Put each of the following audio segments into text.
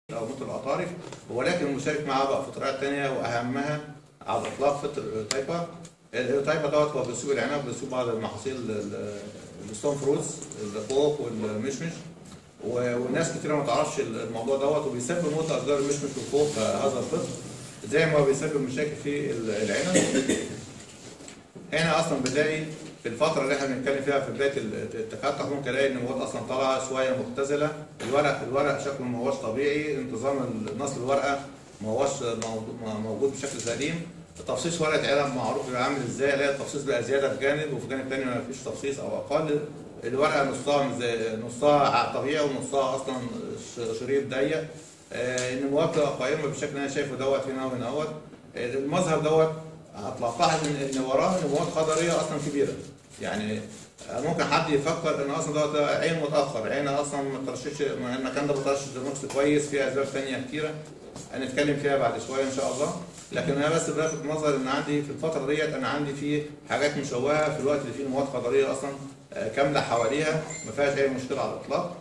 او متر الاطارف ولكن المشارك معاه بقى فطريات تانية واهمها على الاطلاق فطر تايبا التايبا دوت هو بيسوق العنب بيسوق بعض المحاصيل ال- الستون فروتس الخوخ والمشمش و- والناس كتير ما تعرفش الموضوع دوت وبيسبب موت اشجار المشمش والخوخ هذا الفطر زي ما بيسبب مشاكل في ال- العنب هنا اصلا بتلاقي في الفترة اللي احنا بنتكلم فيها في بداية التفتح ممكن الاقي النموات اصلا طالعة شوية مختزلة، الورق الورق شكله ما هوش طبيعي، انتظام نصل الورقة ما هوش موضوع- موجود بشكل سليم، تفصيص ورقة عنب معروف بيبقى عامل ازاي، الاقي التفصيص بقى زيادة في جانب وفي جانب تاني ما فيش تفصيص او اقل، الورقة نصها مش زي- نصها طبيعي ونصها اصلا ش- شريط ضيق، آه، النموات قائمة بالشكل اللي انا شايفه دوت هنا وهنا اهوت، آه، المظهر دوت هتلاحظ ان ان وراه نموات خضريه اصلا كبيره يعني ممكن حد يفكر ان اصلا دوت عين متاخر عين اصلا ما ترشش ما المكان ده ما ترشش درموكس كويس فيها اسباب ثانيه كتيره هنتكلم فيها بعد شويه ان شاء الله لكن انا بس بلفت نظر ان عندي في الفتره ديت انا عندي في حاجات مشوهه في الوقت اللي فيه نموات خضريه اصلا آه، كامله حواليها ما فيهاش اي مشكله على الاطلاق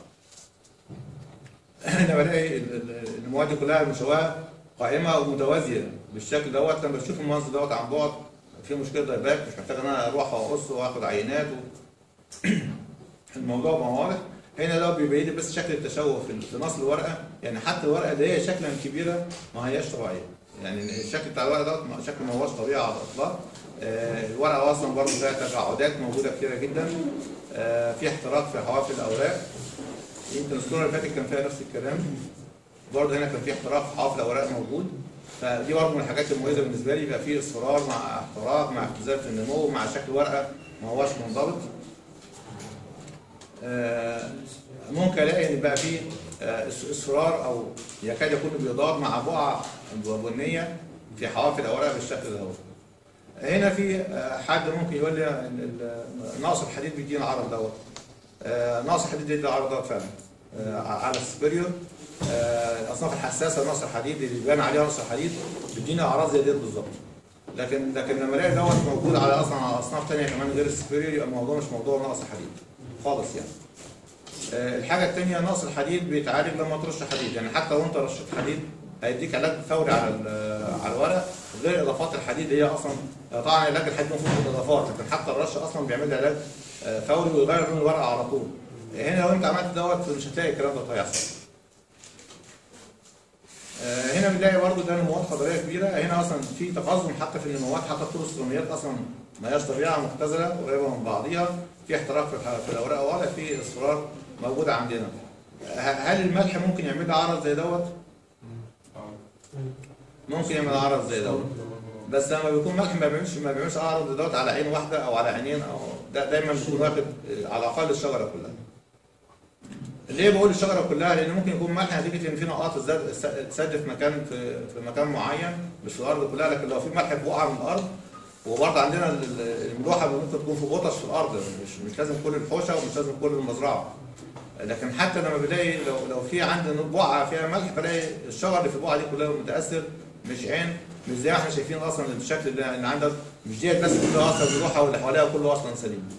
انا بلاقي ال- ال- النموات دي كلها مشوهه قائمه ومتوازيه بالشكل دوت لما بشوف المنظر دوت عن بعد في مشكله دايباك مش محتاج ان انا اروح واقص واخد عينات و... الموضوع بقى واضح هنا ده بيبين لي بس شكل التشوه في في نص الورقه يعني حتى الورقه اللي هي شكلا كبيره ما هياش طبيعيه يعني الشكل بتاع الورقه دوت ما- شكله ما هوش طبيعي على الاطلاق آه، الورقه اصلا برضه فيها تجاعدات موجوده كتيره جدا آه، في احتراق في حواف الاوراق يمكن الصوره اللي فاتت كان فيها نفس الكلام برضه هنا كان في احتراق في حواف الاوراق موجود فدي برضه من الحاجات المميزه بالنسبه لي يبقى في اصفرار مع احتراق مع اختزال في النمو مع شكل ورقه ما هوش منضبط آه، ممكن الاقي ان بقى في آه، اصفرار او يكاد يكون بيضاد مع بقع بنيه في حواف الاوراق بالشكل ده هنا في آه، حد ممكن يقول لي إن ال- نقص الحديد بيدينا العرض دوت آه، نقص الحديد بيدي العرض دوت فعلا آه، على السبيريور آه، الاصناف الحساسه نقص الحديد اللي بيبان عليها نقص الحديد بيدينا اعراض زي ديت بالظبط لكن لكن لما الاقي دوت موجود على اصلا على اصناف ثانيه كمان غير السبيريور يبقى الموضوع مش موضوع نقص حديد خالص يعني آه، الحاجه الثانيه نقص الحديد بيتعالج لما ترش حديد يعني حتى وانت رشيت حديد هيديك علاج فوري على ال- على الورق غير اضافات الحديد اللي هي اصلا طبعا علاج الحديد المفروض بالاضافات لكن حتى الرش اصلا بيعمل لي علاج آه، فوري ويغير لون الورقه على طول هنا لو انت عملت دوت مش هتلاقي الكلام ده هيحصل آه، هنا بنلاقي برضه ده نموات خضريه كبيره هنا اصلا في تقزم حتى في النموات حتى الطول السلميات اصلا ما هياش طبيعه مختزله قريبه من بعضيها في احتراق في الح- في الاوراق واضح في اصفرار موجوده عندنا ه- هل الملح ممكن يعمل لي عرض زي دوت؟ ممكن يعمل عرض زي دوت بس لما بيكون ملح ما بيعملش ما بيعملش عرض زي دوت على عين واحده او على عينين او ده دايما بيكون واخد آه، على الاقل الشجره كلها ليه بقول الشجره كلها؟ لان ممكن يكون ملح نتيجه ان في نقاط الزد- الس- سد في مكان في, في مكان معين مش في الارض كلها لكن لو في ملح بقعه من الارض وبرضه عندنا ال- ال- الملوحه ممكن تكون في بطش في الارض مش مش لازم كل الحوشه ومش لازم كل المزرعه لكن حتى لما بلاقي لو لو في عندي بقعه فيها ملح بلاقي الشجر اللي في البقعه دي كلها متاثر مش عين مش زي ما احنا شايفين اصلا الشكل اللي اللي عندك مش ديت بس كلها اصلا ملوحه واللي حواليها كله اصلا سليم.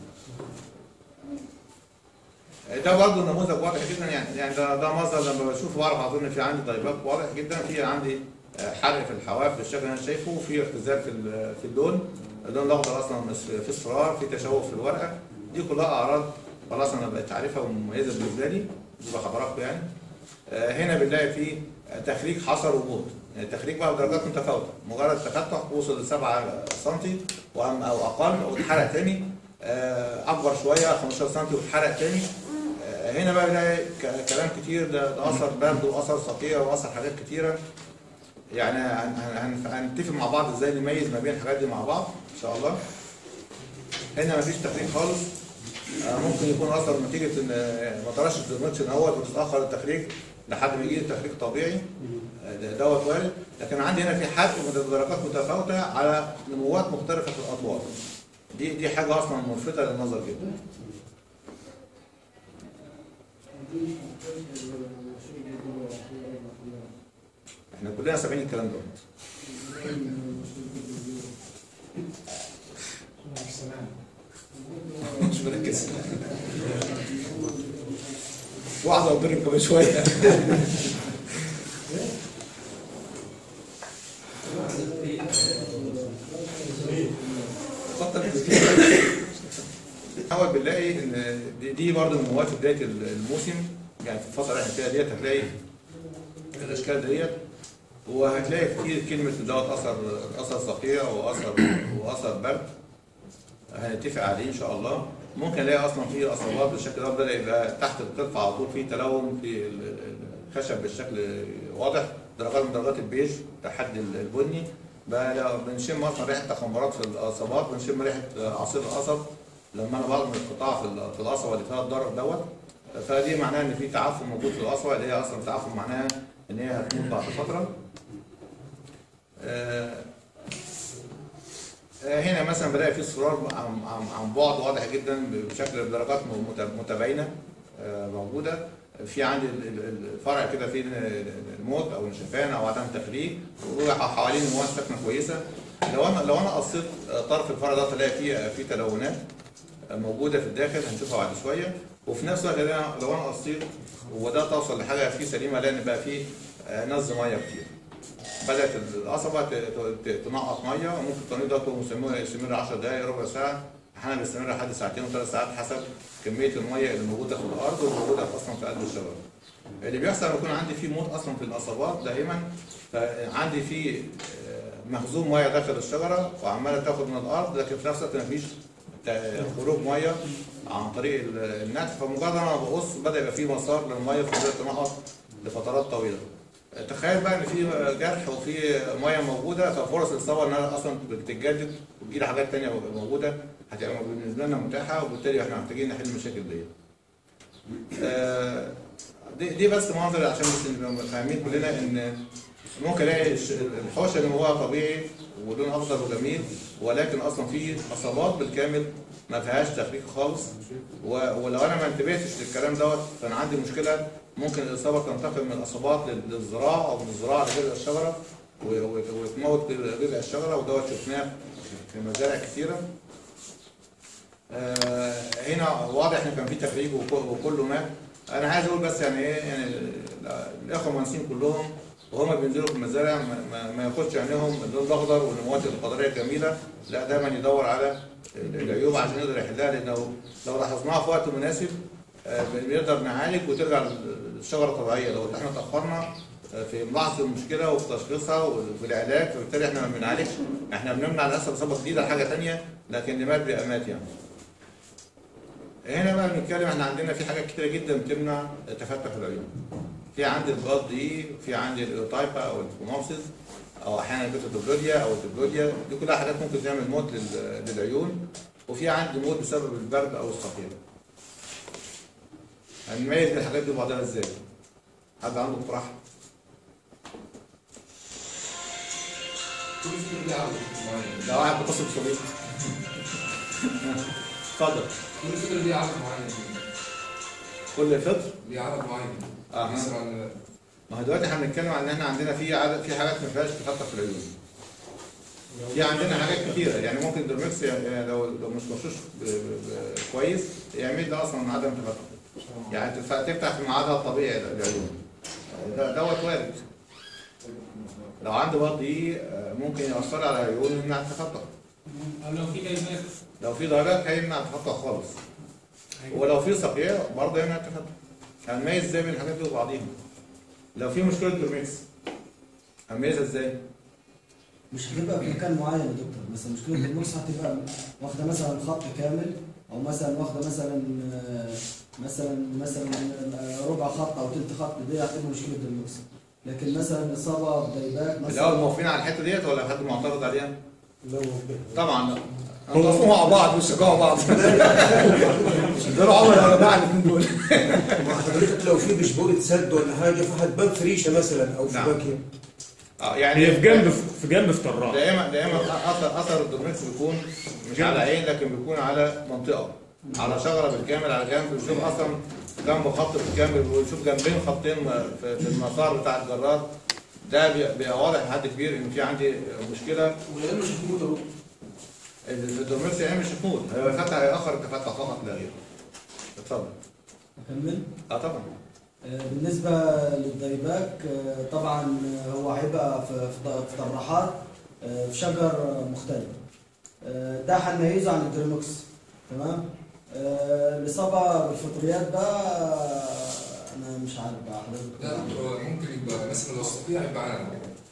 ده برضه نموذج واضح جدا يعني يعني ده ده مصدر لما بشوفه بعرف اظن في عندي ضيبات واضح جدا في عندي آه، حرق في الحواف بالشكل اللي انا شايفه وفي اختزال في ال- في اللون اللون الاخضر اصلا مس- في اصفرار في تشوه في الورقه دي كلها اعراض خلاص انا بقيت عارفها ومميزه بالنسبه لي دي بخبركم يعني آه، هنا بنلاقي فيه تخريج حصر وبوط يعني التخريج بقى بدرجات متفاوته مجرد تفتح وصل ل 7 سم او اقل واتحرق تاني آه، اكبر شويه 15 سم واتحرق تاني آه، هنا بقى بنلاقي ك- كلام كتير ده, ده اثر برد واثر صقيع واثر حاجات كتيره يعني هن- هن- هن- هنتفق مع بعض ازاي نميز ما بين الحاجات دي مع بعض ان شاء الله هنا مفيش تخريج خالص آه، ممكن يكون اثر نتيجه ان آه، ما طرش الدرمتش اهوت وتتاخر التخريج لحد ما يجي التخريج طبيعي آه، ده- دوت وارد لكن عندي هنا في حرق بدرجات متفاوته على نموات مختلفه في الاطوار دي دي حاجه اصلا ملفته للنظر جدا احنا كلنا سامعين الكلام ده مش مركز واحدة وضرب كمان شوية بنلاقي ان دي, دي برضه من مواد في بدايه الموسم يعني في الفتره اللي احنا فيها ديت هتلاقي الاشكال ديت وهتلاقي كتير كلمه دوت اثر اثر صقيع واثر واثر برد هنتفق عليه ان شاء الله ممكن نلاقي اصلا في اصابات بالشكل ده بدا يبقى تحت القطعه على طول في تلون في ال- ال- الخشب بالشكل واضح درجات من درجات البيج لحد البني بقى لو بنشم اصلا ريحه تخمرات في الاصابات بنشم ريحه عصير القصب لما انا بعض من القطاع في ال- في القصبه اللي فيها الضرر دوت فدي معناها ان في تعفن موجود في القصبه اللي هي اصلا تعفن معناها ان هي هتموت بعد فتره آه، آه، هنا مثلا بلاقي في اصرار عن عن عن بعد واضح جدا بشكل بدرجات مت- متباينه آه، موجوده في عندي ال- ال- الفرع كده فيه الموت او النشفان او عدم تخليق وحوالين المواد ساكنه كويسه لو انا لو انا قصيت طرف الفرع ده تلاقي فيه في تلونات موجوده في الداخل هنشوفها بعد شويه وفي نفس الوقت أنا- لو انا قصيت وده توصل لحاجه فيه سليمه لان بقى فيه آه، نز ميه كتير بدات القصبه ت- ت- تنقط ميه وممكن التنقيط ده يكون مستمر يستمر 10 دقائق ربع ساعه احيانا بيستمر لحد ساعتين وثلاث ساعات حسب كميه الميه اللي موجوده في الارض والموجوده اصلا في قلب الشجره. اللي بيحصل لما يكون عندي فيه موت اصلا في القصبات دائما عندي فيه آه، مخزون ميه داخل الشجره وعماله تاخد من الارض لكن في نفس الوقت مفيش تا- خروج ميه عن طريق ال- النتف فمجرد انا بقص بدا يبقى فيه مسار للميه فبدات تنقط لفترات طويله. تخيل بقى ان في جرح وفي ميه موجوده ففرص الاصابه انها اصلا بتتجدد وتجيلي حاجات ثانيه موجوده هتبقى بالنسبه لنا متاحه وبالتالي احنا محتاجين نحل المشاكل دي. آه، دي, دي بس مناظر عشان بس نبقى فاهمين كلنا ان ممكن الاقي الش- الحوش اللي هو طبيعي ولون اخضر وجميل ولكن اصلا فيه اصابات بالكامل ما فيهاش تخليق خالص و- ولو انا ما انتبهتش للكلام دوت فانا عندي مشكله ممكن الاصابه تنتقل من الاصابات لل- للزراعه او من الزراعه لجذع الشجره و- و- وتموت جذع الشجره ودوت شفناه في مزارع كثيره. آه، هنا واضح ان كان في تخريج وك- وكله مات انا عايز اقول بس يعني ايه يعني ال- الاخوه المهندسين كلهم وهما بينزلوا في المزارع ما, ما, ما ياخدش عينيهم اللون الاخضر والنموات الخضريه الجميله لا دايما يدور على ال- العيوب عشان يقدر يحلها لانه لو لاحظناها في وقت مناسب آه، بنقدر نعالج وترجع الشجره طبيعيه لو احنا تاخرنا آه، في ملاحظه المشكله وفي تشخيصها وفي العلاج فبالتالي احنا ما بنعالجش احنا بنمنع للاسف اصابه جديده حاجه ثانيه لكن اللي مات بيبقى مات يعني. هنا بقى بنتكلم احنا عندنا في حاجات كتيره جدا بتمنع تفتح العيون. في عندي الباض دي في عندي الاوتايبا او الفوموسيس او احيانا البيتودوبلوديا او الدبلوديا دي كلها حاجات ممكن تعمل موت لل- للعيون وفي عندي موت بسبب البرد او الصقيع. هنميز الحاجات دي بعضها ازاي؟ حد عنده اقتراح؟ كل فكرة ليها عرض معين ده واحد بتصل بصديق. اتفضل كل فكرة ليها عرض معين كل فطر ليها عرض معين آه. مثلا ما هو دلوقتي احنا بنتكلم عن ان احنا عندنا في عدد في حاجات ما فيهاش تفتح في العيون. في عندنا حاجات كتيره يعني ممكن درمكس يعني لو لو مش مرشوش ب- ب- ب- كويس يعمل ده اصلا عدم تفتح. يعني تف- تفتح في ميعادها الطبيعي للعيون. ده دوت وارد. لو عنده برضه دي آه، ممكن يأثر على العيون ويمنع التفتح. او لو في دايمات لو في درجات هيمنع التفتح خالص. ولو في صقيع برضه يمنع التفتح. هنميز ازاي بين الحاجات دي وبعضيها. لو في مشكله درمكس هنميزها ازاي؟ مش هتبقى في مكان معين يا دكتور مثلا مشكله النص هتبقى واخده مثلا خط كامل او مثلا واخده مثلا آه، مثلا مثلا آه، ربع خط او تلت خط دي هتبقى مشكله النص لكن مثلا اصابه بدايبات الاول مثلا موافقين على الحته ديت ولا حد معترض عليها؟ لو طبعا لا انتوا مع بعض بيشجعوا بعض دول عمر يا جماعه الاثنين دول ما حضرتك لو في بشبورة سد ولا حاجة فهتبان فريشة مثلا أو في نعم. باكية اه يعني هي في جنب في جنب في طراء دائما دائما اثر اثر الدورمكس بيكون مش على عين لكن بيكون على منطقه على شجره بالكامل على جنب بنشوف اصلا جنب خط بالكامل بنشوف جنبين خطين في في المسار بتاع الجرار ده بي- بيبقى واضح لحد كبير ان في عندي مشكله ولانه شكوت اهو الدورمكس يعني مش هتموت هو فتح هيأخر التفتح فقط لا غير اتفضل اكمل اه طبعا آه، بالنسبة للدايباك آه، طبعا آه، هو هيبقى في في في طراحات آه، في شجر آه، مختلف آه، ده هنميزه عن الدريموكس تمام آه، الإصابة بالفطريات بقى أنا مش عارف بقى لا حضرتك هو ممكن يبقى مثلا لو استطيع يبقى عام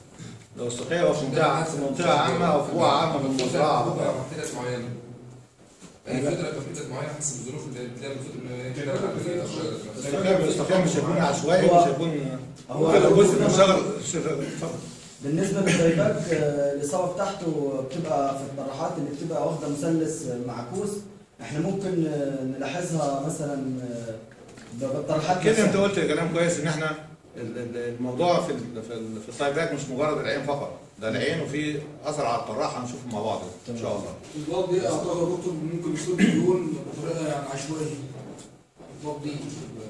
لو استطيع هو في منطقة في منطقة عامة أو في قوة عامة من المزرعة بتبقى في حتت معينة يعني فترة يبقى في حتت معينة حسب الظروف اللي بتلاقي الفترة اللي هي الاستطيع الاستطيع مش هيكون عشوائي هو- مش هيكون هو هو جزء من شغل اتفضل. بالنسبة للدايباك آه، الإصابة بتاعته بتبقى في الطرحات اللي بتبقى واخدة مثلث معكوس احنا ممكن آه، نلاحظها مثلا آه، بالطرحات كده انت نفسها. قلت كلام كويس ان احنا ال- ال- الموضوع في ال- في ال- في الطيبات مش مجرد العين فقط ده العين وفي اثر على الطراحه هنشوفه مع بعض ان شاء الله الباب دي اعتقد يا دكتور ممكن يصيب اللون بطريقه يعني عشوائيه الباب دي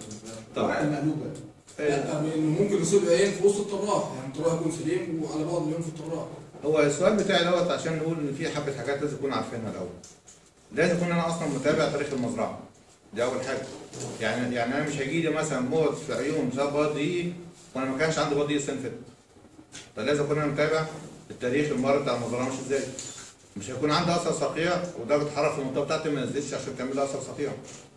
طب مقلوبه إيه، لا إنه ممكن يصيب عين في وسط الطراح يعني الطراح يكون سليم وعلى بعض العين في الطراح هو السؤال بتاعي دوت عشان نقول ان في حبه حاجات لازم نكون عارفينها الاول لازم اكون انا اصلا متابع تاريخ المزرعه دي اول حاجه يعني يعني انا مش هيجي لي مثلا موت في عيون بسبب بيض دقيق وانا ما كانش عندي بيض دقيق السنه اللي فاتت فلازم اكون انا متابع التاريخ المرض بتاع المزرعه ماشي ازاي مش هيكون عندي اثر صقيع ودرجه حراره في المنطقه بتاعتي ما نزلتش عشان تعمل لي اثر صقيع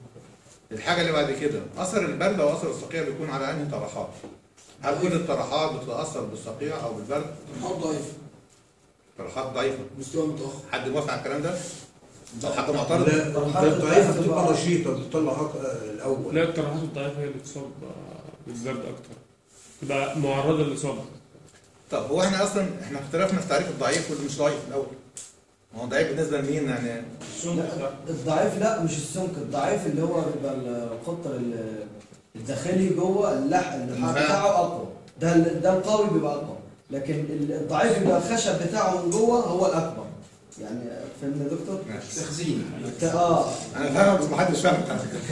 الحاجه اللي بعد كده اثر البرد او اثر الصقيع بيكون على انهي طرحات هل كل الطرحات بتتاثر بالصقيع او بالبرد الحوض ضعيف طرحات ضعيفه مستوى متاخر حد موافق على الكلام ده؟ أو حد معترض؟ لا الضعيفه بتبقى نشيطه بتطلع أك- الاول لا الطرحات الضعيفة هي اللي بتصاب آه، بالبرد أكتر تبقى معرضة للإصابة طب هو احنا اصلا احنا اختلفنا في تعريف الضعيف واللي مش ضعيف الاول. ما هو ضعيف بالنسبه لمين يعني؟ لا، الضعيف لا مش السمك الضعيف اللي هو بيبقى القطر ال- الداخلي جوه اللحم اللحم نعم. بتاعه اقوى ده ال- ده القوي بيبقى اقوى لكن ال- الضعيف بيبقى الخشب بتاعه من جوه هو الاكبر يعني فهمنا يا دكتور؟ ماشي. تخزين اه انا فاهم بس ما حدش فاهم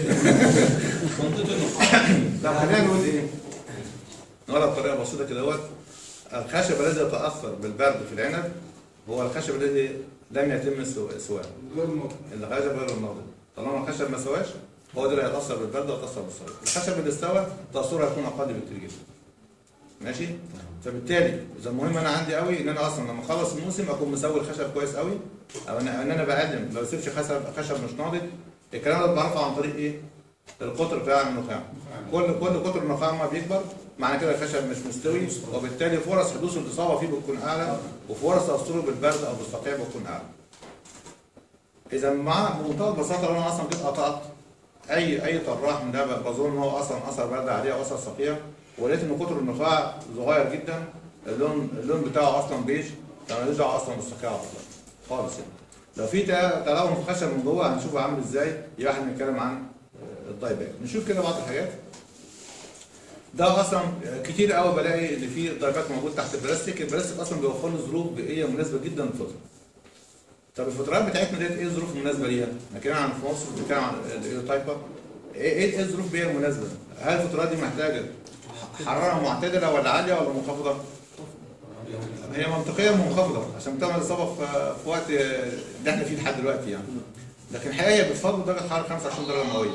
طب خلينا نقول ايه؟ نقولها بطريقه بسيطه كده اهوت الخشب الذي يتاثر بالبرد في العنب هو الخشب الذي لم يتم سو- سواه غير النقط الخشب غير الناضج طالما الخشب ما سواش هو ده اللي هيتاثر بالبرد ويتاثر بالصيف الخشب اللي استوى تاثيره هيكون اقل بكتير جدا ماشي فبالتالي اذا المهم انا عندي قوي ان انا اصلا لما اخلص الموسم اكون مسوي الخشب كويس قوي او ان ان انا بقدم لو سيبش خشب خشب مش ناضج الكلام ده بعرفه عن طريق ايه؟ القطر بتاع النخاع كل كل قطر النخاع ما بيكبر معنى كده الخشب مش مستوي وبالتالي فرص حدوث الاصابه فيه بتكون اعلى وفرص تاثره بالبرد او بالصقيع بتكون اعلى اذا مع بمنتهى البساطه لو انا اصلا جيت قطعت اي اي طراح من ده بظن ان هو اصلا اثر برد عليه او اثر صقيع ولقيت ان قطر النخاع صغير جدا اللون اللون بتاعه اصلا بيج فمالوش دعوه اصلا بالصقيع اصلا خالص يعني لو في تا- تلون في خشب من جوه هنشوفه عامل ازاي يبقى احنا بنتكلم عن آه، الدايباك نشوف كده بعض الحاجات ده اصلا كتير قوي بلاقي ان في دايباك موجود تحت البلاستيك البلاستيك اصلا بيوفر لي ظروف بيئيه مناسبه جدا للفطر طب الفطريات بتاعتنا ديت ايه الظروف المناسبه ليها؟ احنا كده عن في مصر بنتكلم عن الايوتايبا ايه ايه إيه الظروف البيئيه المناسبه؟ هل الفطريات دي محتاجه حراره معتدله ولا عاليه ولا منخفضه؟ هي منطقيا منخفضه عشان بتعمل اصابه في في وقت اللي احنا فيه لحد دلوقتي يعني لكن الحقيقه هي بتفضل درجه حراره 25 درجه مئويه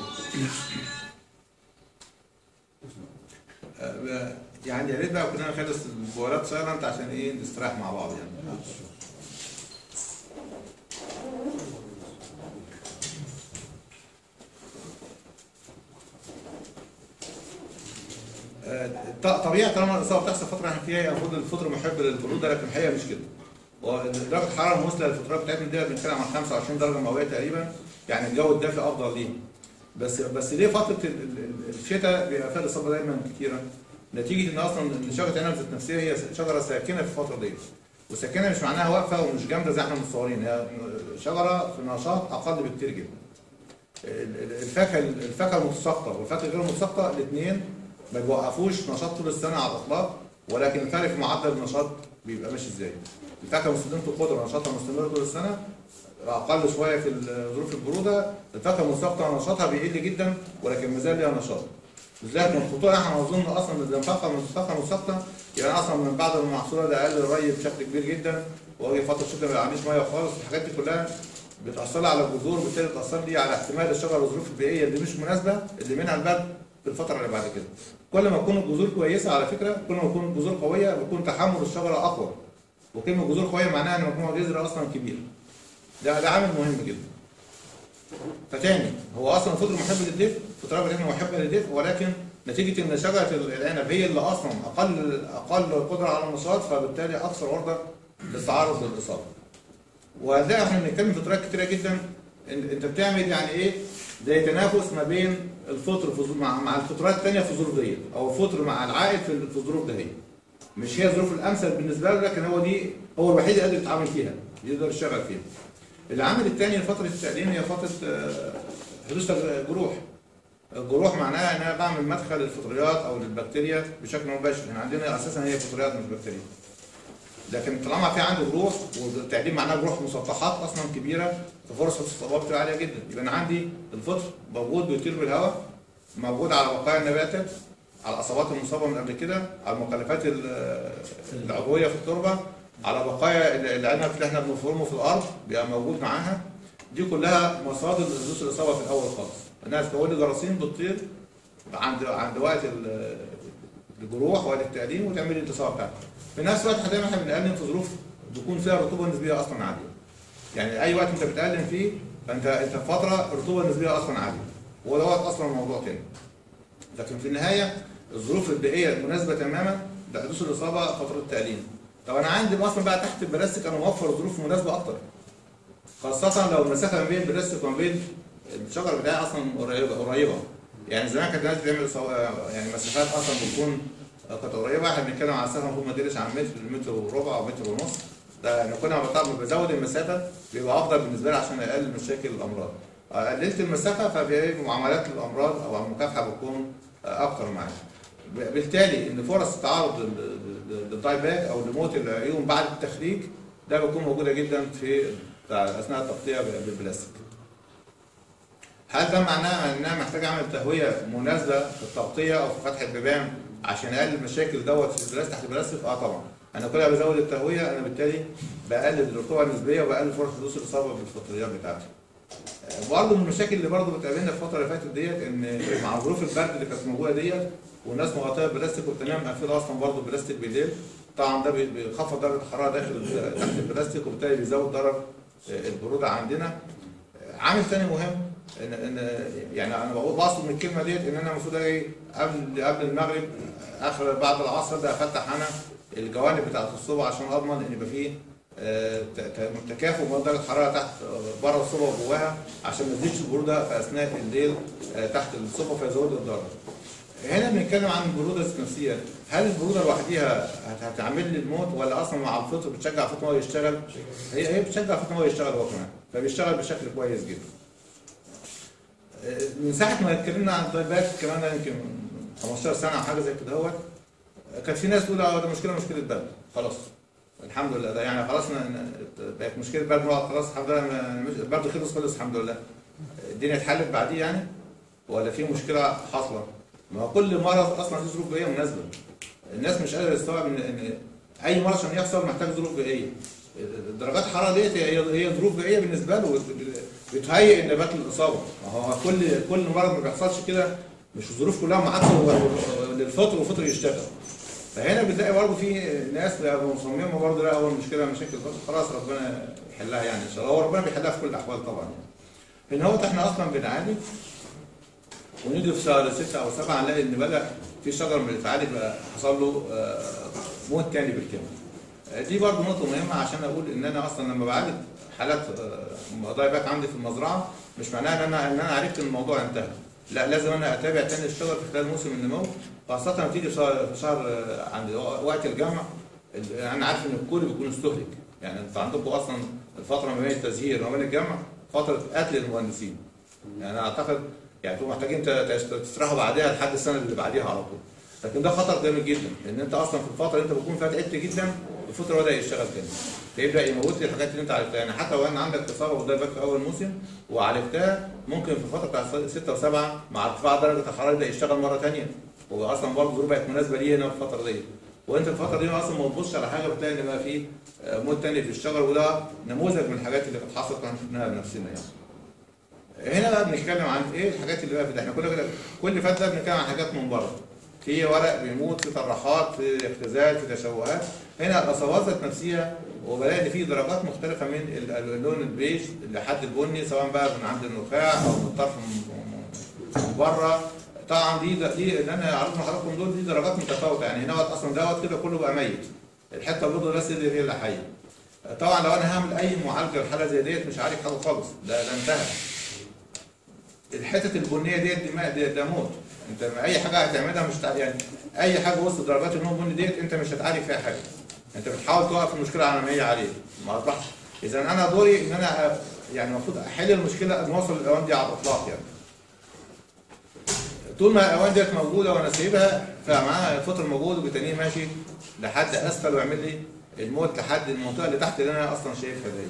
آه، يعني يا ريت بقى كنا نخلص البوالات سايلنت عشان ايه نستريح مع بعض يعني آه، ط- طبيعي طالما الاصابه بتحصل فتره احنا فيها المفروض الفطر محب للبروده لكن الحقيقه مش كده. ودرجه الحراره المثلى للفطرات بتاعتنا دي بنتكلم عن 25 درجه مئويه تقريبا يعني الجو الدافئ افضل ليه. بس بس ليه فتره ال- ال- الشتاء بيبقى فيها الاصابه دايما كتيره؟ نتيجه ان اصلا إن شجره عنب ذات نفسها هي شجره ساكنه في الفتره دي. وساكنه مش معناها واقفه ومش جامده زي احنا متصورين هي شجره في نشاط اقل بكتير جدا. ال- ال- الفاكهه الفاكهه المتساقطه والفاكهه غير المتساقطه الاثنين ما بيوقفوش نشاط طول السنه على الاطلاق ولكن الفرق في معدل النشاط بيبقى ماشي ازاي. الفاكهه مستدامه القدره نشاطها مستمر طول السنه اقل شويه في ال- ظروف البروده الفاكهه المتساقطه نشاطها بيقل جدا ولكن ما زال ليها نشاط. لذلك من الخطوره احنا نظن اصلا ان الفاكهه الفاكهه المتساقطه يعني اصلا من بعد المحصوله ده اقل الري بشكل كبير جدا واجي فتره الشتاء ما يعملش ميه خالص الحاجات دي كلها بتاثر لي على الجذور وبالتالي بتاثر لي على احتمال الشجره والظروف البيئيه اللي مش مناسبه اللي منها البرد في الفتره اللي بعد كده. كل ما تكون الجذور كويسه على فكره كل ما تكون الجذور قويه بيكون تحمل الشجره اقوى. وكلمه جذور قويه معناها ان مجموع جذر اصلا كبير. ده ده عامل مهم جدا. فتاني هو اصلا الفطر محب للدفء الفطريه بتاعتنا محبه للدفء ولكن نتيجه ان شجره العنب هي اللي اصلا اقل اقل قدره على النشاط فبالتالي اكثر عرضه للتعرض للاصابه. وهتلاقي احنا بنتكلم في فطريات كتيره جدا إن- انت بتعمل يعني ايه زي تنافس ما بين الفطر في ظروف- مع, مع الفطرات الثانيه في الظروف دي او الفطر مع العائد في في الظروف دهي. مش هي الظروف الامثل بالنسبه له لكن هو دي هو الوحيد اللي قادر يتعامل فيها يقدر يشتغل فيها. العامل الثاني لفتره التعليم هي فتره آه، حدوث جروح. الجروح معناها ان انا بعمل مدخل للفطريات او للبكتيريا بشكل مباشر، احنا عندنا اساسا هي فطريات مش بكتيريا. لكن طالما في عندي جروح والتعليم معناه جروح مسطحات اصلا كبيره ففرص الاصابات بتبقى عاليه جدا، يبقى انا عندي الفطر موجود بيطير بالهواء موجود على بقايا النباتات على الاصابات المصابه من قبل كده على المخلفات ال- العضويه في التربه على بقايا ال- العنب اللي احنا بنفرمه في الارض بيبقى موجود معاها دي كلها مصادر حدوث الاصابه في الاول خالص الناس تقول لي جراثيم بتطير عند عند وقت ال- الجروح وقت التقديم وتعمل لي الاصابه بتاعتك في نفس الوقت دايما احنا بنقلم في ظروف بيكون فيها رطوبه نسبيه اصلا عاليه يعني اي وقت انت بتقلم فيه فانت انت في فتره الرطوبه النسبيه اصلا عاليه ودوت اصلا موضوع تاني لكن في النهايه الظروف البيئيه المناسبه تماما لحدوث الاصابه فتره التقليم طب انا عندي اصلا بقى تحت البلاستيك انا موفر ظروف مناسبه اكتر خاصه لو المسافه ما بين البلاستيك وما بين الشجر بتاعي اصلا قريبه قريبه يعني زمان كانت الناس بتعمل صو- يعني مسافات اصلا بتكون كانت قريبه احنا بنتكلم على مسافه المفروض ما تقلش عن متر متر وربع او متر ونص ده يعني كل ما بطلع بزود المسافه بيبقى افضل بالنسبه لي عشان اقلل مشاكل الامراض قللت المسافه فبيبقى معاملات الامراض او المكافحه بتكون اكتر معايا بالتالي ان فرص التعرض لل- لل- للداي باك او لموت العيون بعد التخريج ده بتكون موجوده جدا في اثناء التغطيه بالبلاستيك. هل ده معناه انها محتاج اعمل تهويه مناسبه في التغطيه او في فتح البيبان عشان اقلل المشاكل دوت في البلاستيك تحت البلاستيك؟ اه طبعا. انا كل ما بزود التهويه انا بالتالي بقلل الرطوبه النسبيه وبقلل فرص حدوث الاصابه بالفطريات بتاعتي. برضه من المشاكل اللي برضه بتقابلنا في الفتره اللي فاتت ديت ان مع ظروف البرد اللي كانت موجوده ديت والناس مغطيه ببلاستيك وبتنام مقفله اصلا برضه بلاستيك بالليل طبعا ده بي- بيخفض درجه الحراره داخل تحت البلاستيك وبالتالي بيزود درجه البروده عندنا. عامل ثاني مهم ان ان يعني انا بقول بقصد من الكلمه ديت ان انا المفروض اجي قبل قبل المغرب اخر بعد العصر ده افتح انا الجوانب بتاعت الصوبه عشان اضمن ان يبقى فيه آه، ت- ت- تكافؤ بين درجه الحراره تحت آه، بره الصوبه وجواها عشان ما تزيدش البروده في اثناء الليل آه، تحت الصوبه فيزود الضرر. هنا بنتكلم عن البروده النفسيه، هل البروده لوحديها هت- هتعمل لي الموت ولا اصلا مع الفطر بتشجع الفطر ان هو يشتغل؟ هي هي بتشجع الفطر ان هو يشتغل هو كمان، فبيشتغل بشكل كويس جدا. آه، من ساعه ما اتكلمنا عن الدايبات الكلام ده يمكن 15 سنه او حاجه زي كده اهوت كانت في ناس تقول اه ده مشكله مشكله برد خلاص الحمد لله ده يعني خلاص ن- ن- بقت مشكله برد نقعد خلاص الحمد لله ما- مش- البرد خلص خلص الحمد لله الدنيا اتحلت بعديه يعني ولا في مشكله حاصله ما هو كل مرض اصلا له ظروف بيئيه مناسبه الناس مش قادره تستوعب ان ان اي مرض عشان يحصل محتاج ظروف بيئيه درجات الحراره ديت هي هي ظروف بيئيه بالنسبه له بت- بتهيئ النبات للاصابه ما هو كل كل مرض ما بيحصلش كده مش الظروف كلها معاكسه للفطر والفطر يشتغل فهنا بتلاقي برضه في ناس بقوا مصممه برضه لا اول مشكله مشاكل الفطر خلاص ربنا يحلها يعني ان شاء الله هو ربنا بيحلها في كل الاحوال طبعا يعني. هنا هو احنا اصلا بنعالج ونيجي في شهر ستة أو سبعة نلاقي إن بدأ في شجر من الفعالي بقى حصل له آه، موت تاني بالكامل. آه، دي برضه نقطة مهمة عشان أقول إن أنا أصلا لما بعالج حالات آه، ضاي باك عندي في المزرعة مش معناها إن أنا إن أنا عرفت إن الموضوع انتهى. لا لازم أنا أتابع تاني الشجر في خلال موسم النمو خاصة لما تيجي في شهر في شهر آه، عند وقت الجمع ال- أنا عارف إن الكل بيكون استهلك. يعني أنتوا عندكم أصلا الفترة ما بين التزهير وما بين الجمع فترة قتل المهندسين. يعني اعتقد يعني انتوا محتاجين ت- ت- تستراحوا بعدها لحد السنه اللي بعديها على طول. لكن ده خطر جامد جدا لان انت اصلا في الفتره اللي انت بتكون فيها تعبت جدا الفطر بدا يشتغل تاني. فيبدا يموت لي الحاجات اللي انت عرفتها يعني حتى لو ان عندك اصابه وده باك في اول موسم وعالجتها ممكن في الفتره بتاعت 6 و7 مع ارتفاع درجه الحراره يبدا يشتغل مره ثانيه. هو اصلا برضه الظروف بقت مناسبه ليه هنا في الفتره دي. وانت في الفتره دي اصلا ما تبصش على حاجه بتلاقي ان بقى في آه، موت تاني في الشجر وده نموذج من الحاجات اللي كانت حصلت واحنا شفناها بنفسنا يعني. هنا بقى بنتكلم عن ايه الحاجات اللي بقى في ده احنا كنا كده كل فات ده بنتكلم عن حاجات من بره في ورق بيموت في طراحات في اختزال في تشوهات هنا الاصابات ذات نفسها وبلاقي ان في درجات مختلفه من ال- اللون البيج لحد البني سواء بقى من عند النخاع او من الطرف من- من- من بره طبعا دي دي اللي انا عرضت لحضراتكم دول دي درجات متفاوته يعني هنا اصلا دوت كده كله بقى ميت الحته البيضاء بس دي هي اللي حيه طبعا لو انا هعمل اي معالجه لحاله زي ديت مش عارف حاجه خالص ده ده انتهى الحتت البنيه ديت دي ما- ده, ده موت انت اي حاجه هتعملها مش تع... يعني اي حاجه وسط درجات اللون البني ديت انت مش هتعالج فيها حاجه انت بتحاول توقف المشكله على ما هي عليه ما اصبحش اذا انا دوري ان انا أ- يعني المفروض احل المشكله نوصل الاوان دي على الاطلاق يعني طول ما الاوان ديت موجوده وانا سايبها فمعاها الفطر موجود وبتانيه ماشي لحد اسفل ويعمل لي الموت لحد المنطقه اللي تحت اللي انا اصلا شايفها دي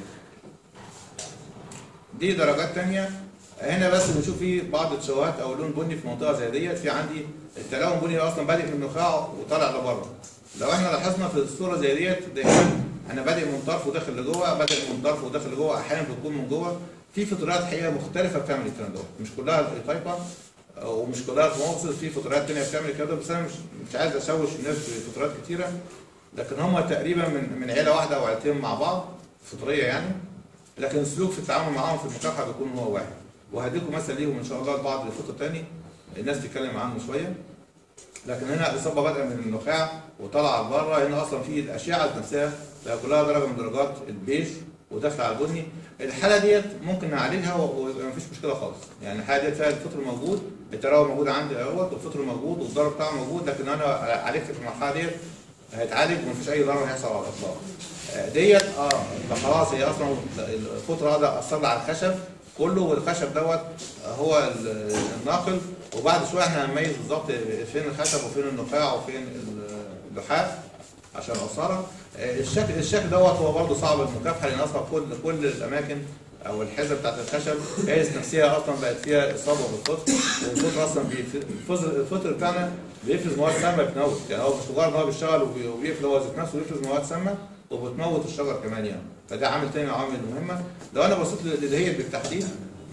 دي درجات تانية هنا بس بنشوف فيه بعض التشوهات او لون بني في منطقه زي ديت في عندي التلون بني اصلا بادئ من النخاع وطالع لبره لو احنا لاحظنا في الصوره زي ديت دايما انا بادئ من طرف وداخل لجوه بادئ من طرف وداخل لجوه احيانا بتكون من جوه في فطريات حقيقه مختلفه بتعمل الكلام دوت مش كلها تايبا ومش كلها مؤقصر في فطريات تانية بتعمل الكلام ده بس انا مش مش عايز اشوش الناس بفطريات كتيره لكن هم تقريبا من من عيله واحده او عيلتين مع بعض فطريه يعني لكن السلوك في التعامل معاهم في المكافحه بيكون هو واحد وهديكم مثل ليهم ان شاء الله بعض الفطر تاني الناس تتكلم عنه شويه لكن هنا الاصابه بادئه من النخاع وطالعه لبره هنا اصلا في الاشعه نفسها بقى كلها درجه من درجات البيج وداخله على البني الحاله ديت ممكن نعالجها ويبقى مفيش مشكله خالص يعني الحاله ديت فيها الفطر موجود التراوح موجود عندي اهوت والفطر موجود والضرر بتاعه موجود لكن انا عالجت في المرحله ديت هيتعالج ومفيش اي ضرر هيحصل على الاطلاق آه، ديت اه ده خلاص هي اصلا الفطر ده اثر لي على الخشب كله والخشب دوت هو ال- الناقل وبعد شويه احنا هنميز بالظبط فين الخشب وفين النخاع وفين اللحاف عشان العصاره آه، الشكل الشكل دوت هو برضه صعب المكافحه لان اصلا كل كل الاماكن او الحزب بتاعت الخشب هي نفسها اصلا بقت فيها اصابه بالفطر والفطر اصلا بيف- الفطر الفطر بتاعنا بيفرز مواد سامه بتموت يعني هو مش مجرد ان هو بيشتغل وبي- وبيقفل هو ذات نفسه بيفرز مواد سامه وبتموت الشجر كمان يعني فده عامل تاني من العوامل المهمه لو انا بصيت للهيئه بالتحديد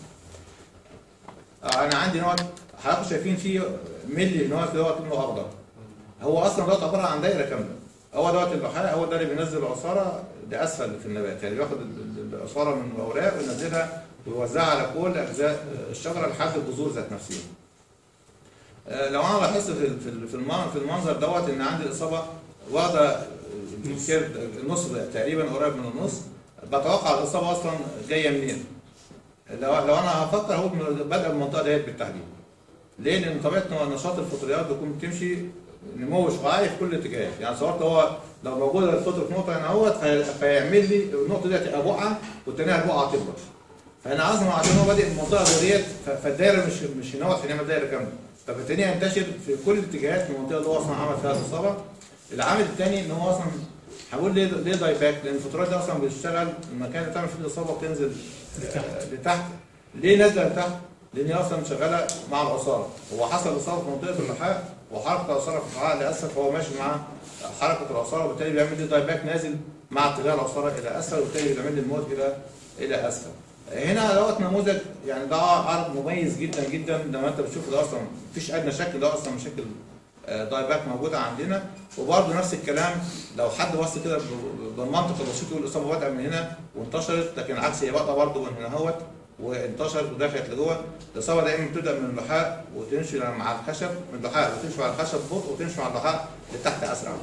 آه، انا عندي نوع حضراتكم شايفين فيه ملي نوع دوت لونه اخضر هو اصلا دوت عباره عن دايره كامله هو دوت اللحاء هو ده اللي بينزل العصاره لاسفل في النبات يعني بياخد ال- ال- العصاره من الاوراق وينزلها ويوزعها على كل اجزاء الشجره لحد الجذور ذات نفسها آه، لو انا لاحظت في في في المن- في المنظر دوت ان عندي الاصابه واخده كده النص تقريبا قريب من النص بتوقع الاصابه اصلا جايه منين لو لو انا هفكر هقول من- بادئه من المنطقه ديت بالتحديد ليه؟ لان طبيعه نشاط الفطريات بتكون بتمشي نمو شعاعي في كل اتجاه يعني صورت هو لو موجود الفطر في نقطه هنا اهوت في- فيعمل لي النقطه دي تبقى بقعه والتانيه البقعه تكبر فانا عايز عشان هو بادئ من المنطقه زي ديت ف- فالدايره مش مش هنا عشان يعمل دايره كامله فبالتالي ينتشر في كل الاتجاهات في المنطقه اللي هو اصلا عمل فيها الاصابه العامل الثاني ان هو اصلا هقول ليه ليه داي باك لان الفطرات دي اصلا بتشتغل المكان اللي تعمل فيه الاصابه بتنزل آه، لتحت ليه نازله لتحت؟ لان هي اصلا شغاله مع العصاره هو حصل اصابه في منطقه اللحاء وحركه العصاره في اللحاء لاسفل فهو ماشي مع حركه العصاره وبالتالي بيعمل لي داي باك نازل مع اتجاه العصاره الى اسفل وبالتالي بيعمل لي الموت الى الى اسفل هنا دوت نموذج يعني ده عرض مميز جدا جدا لما انت بتشوف ده اصلا مفيش ادنى شكل ده اصلا مشاكل آه، داي باك موجوده عندنا وبرضه نفس الكلام لو حد بص كده ب- بالمنطق البسيط يقول الاصابه بادئه من هنا وانتشرت لكن العكس هي بادئه برضه من هنا اهوت وانتشرت ودخلت لجوه الاصابه دايما بتبدا من اللحاء وتمشي مع الخشب من اللحاء وتمشي مع الخشب ببطء وتمشي مع اللحاء لتحت اسرع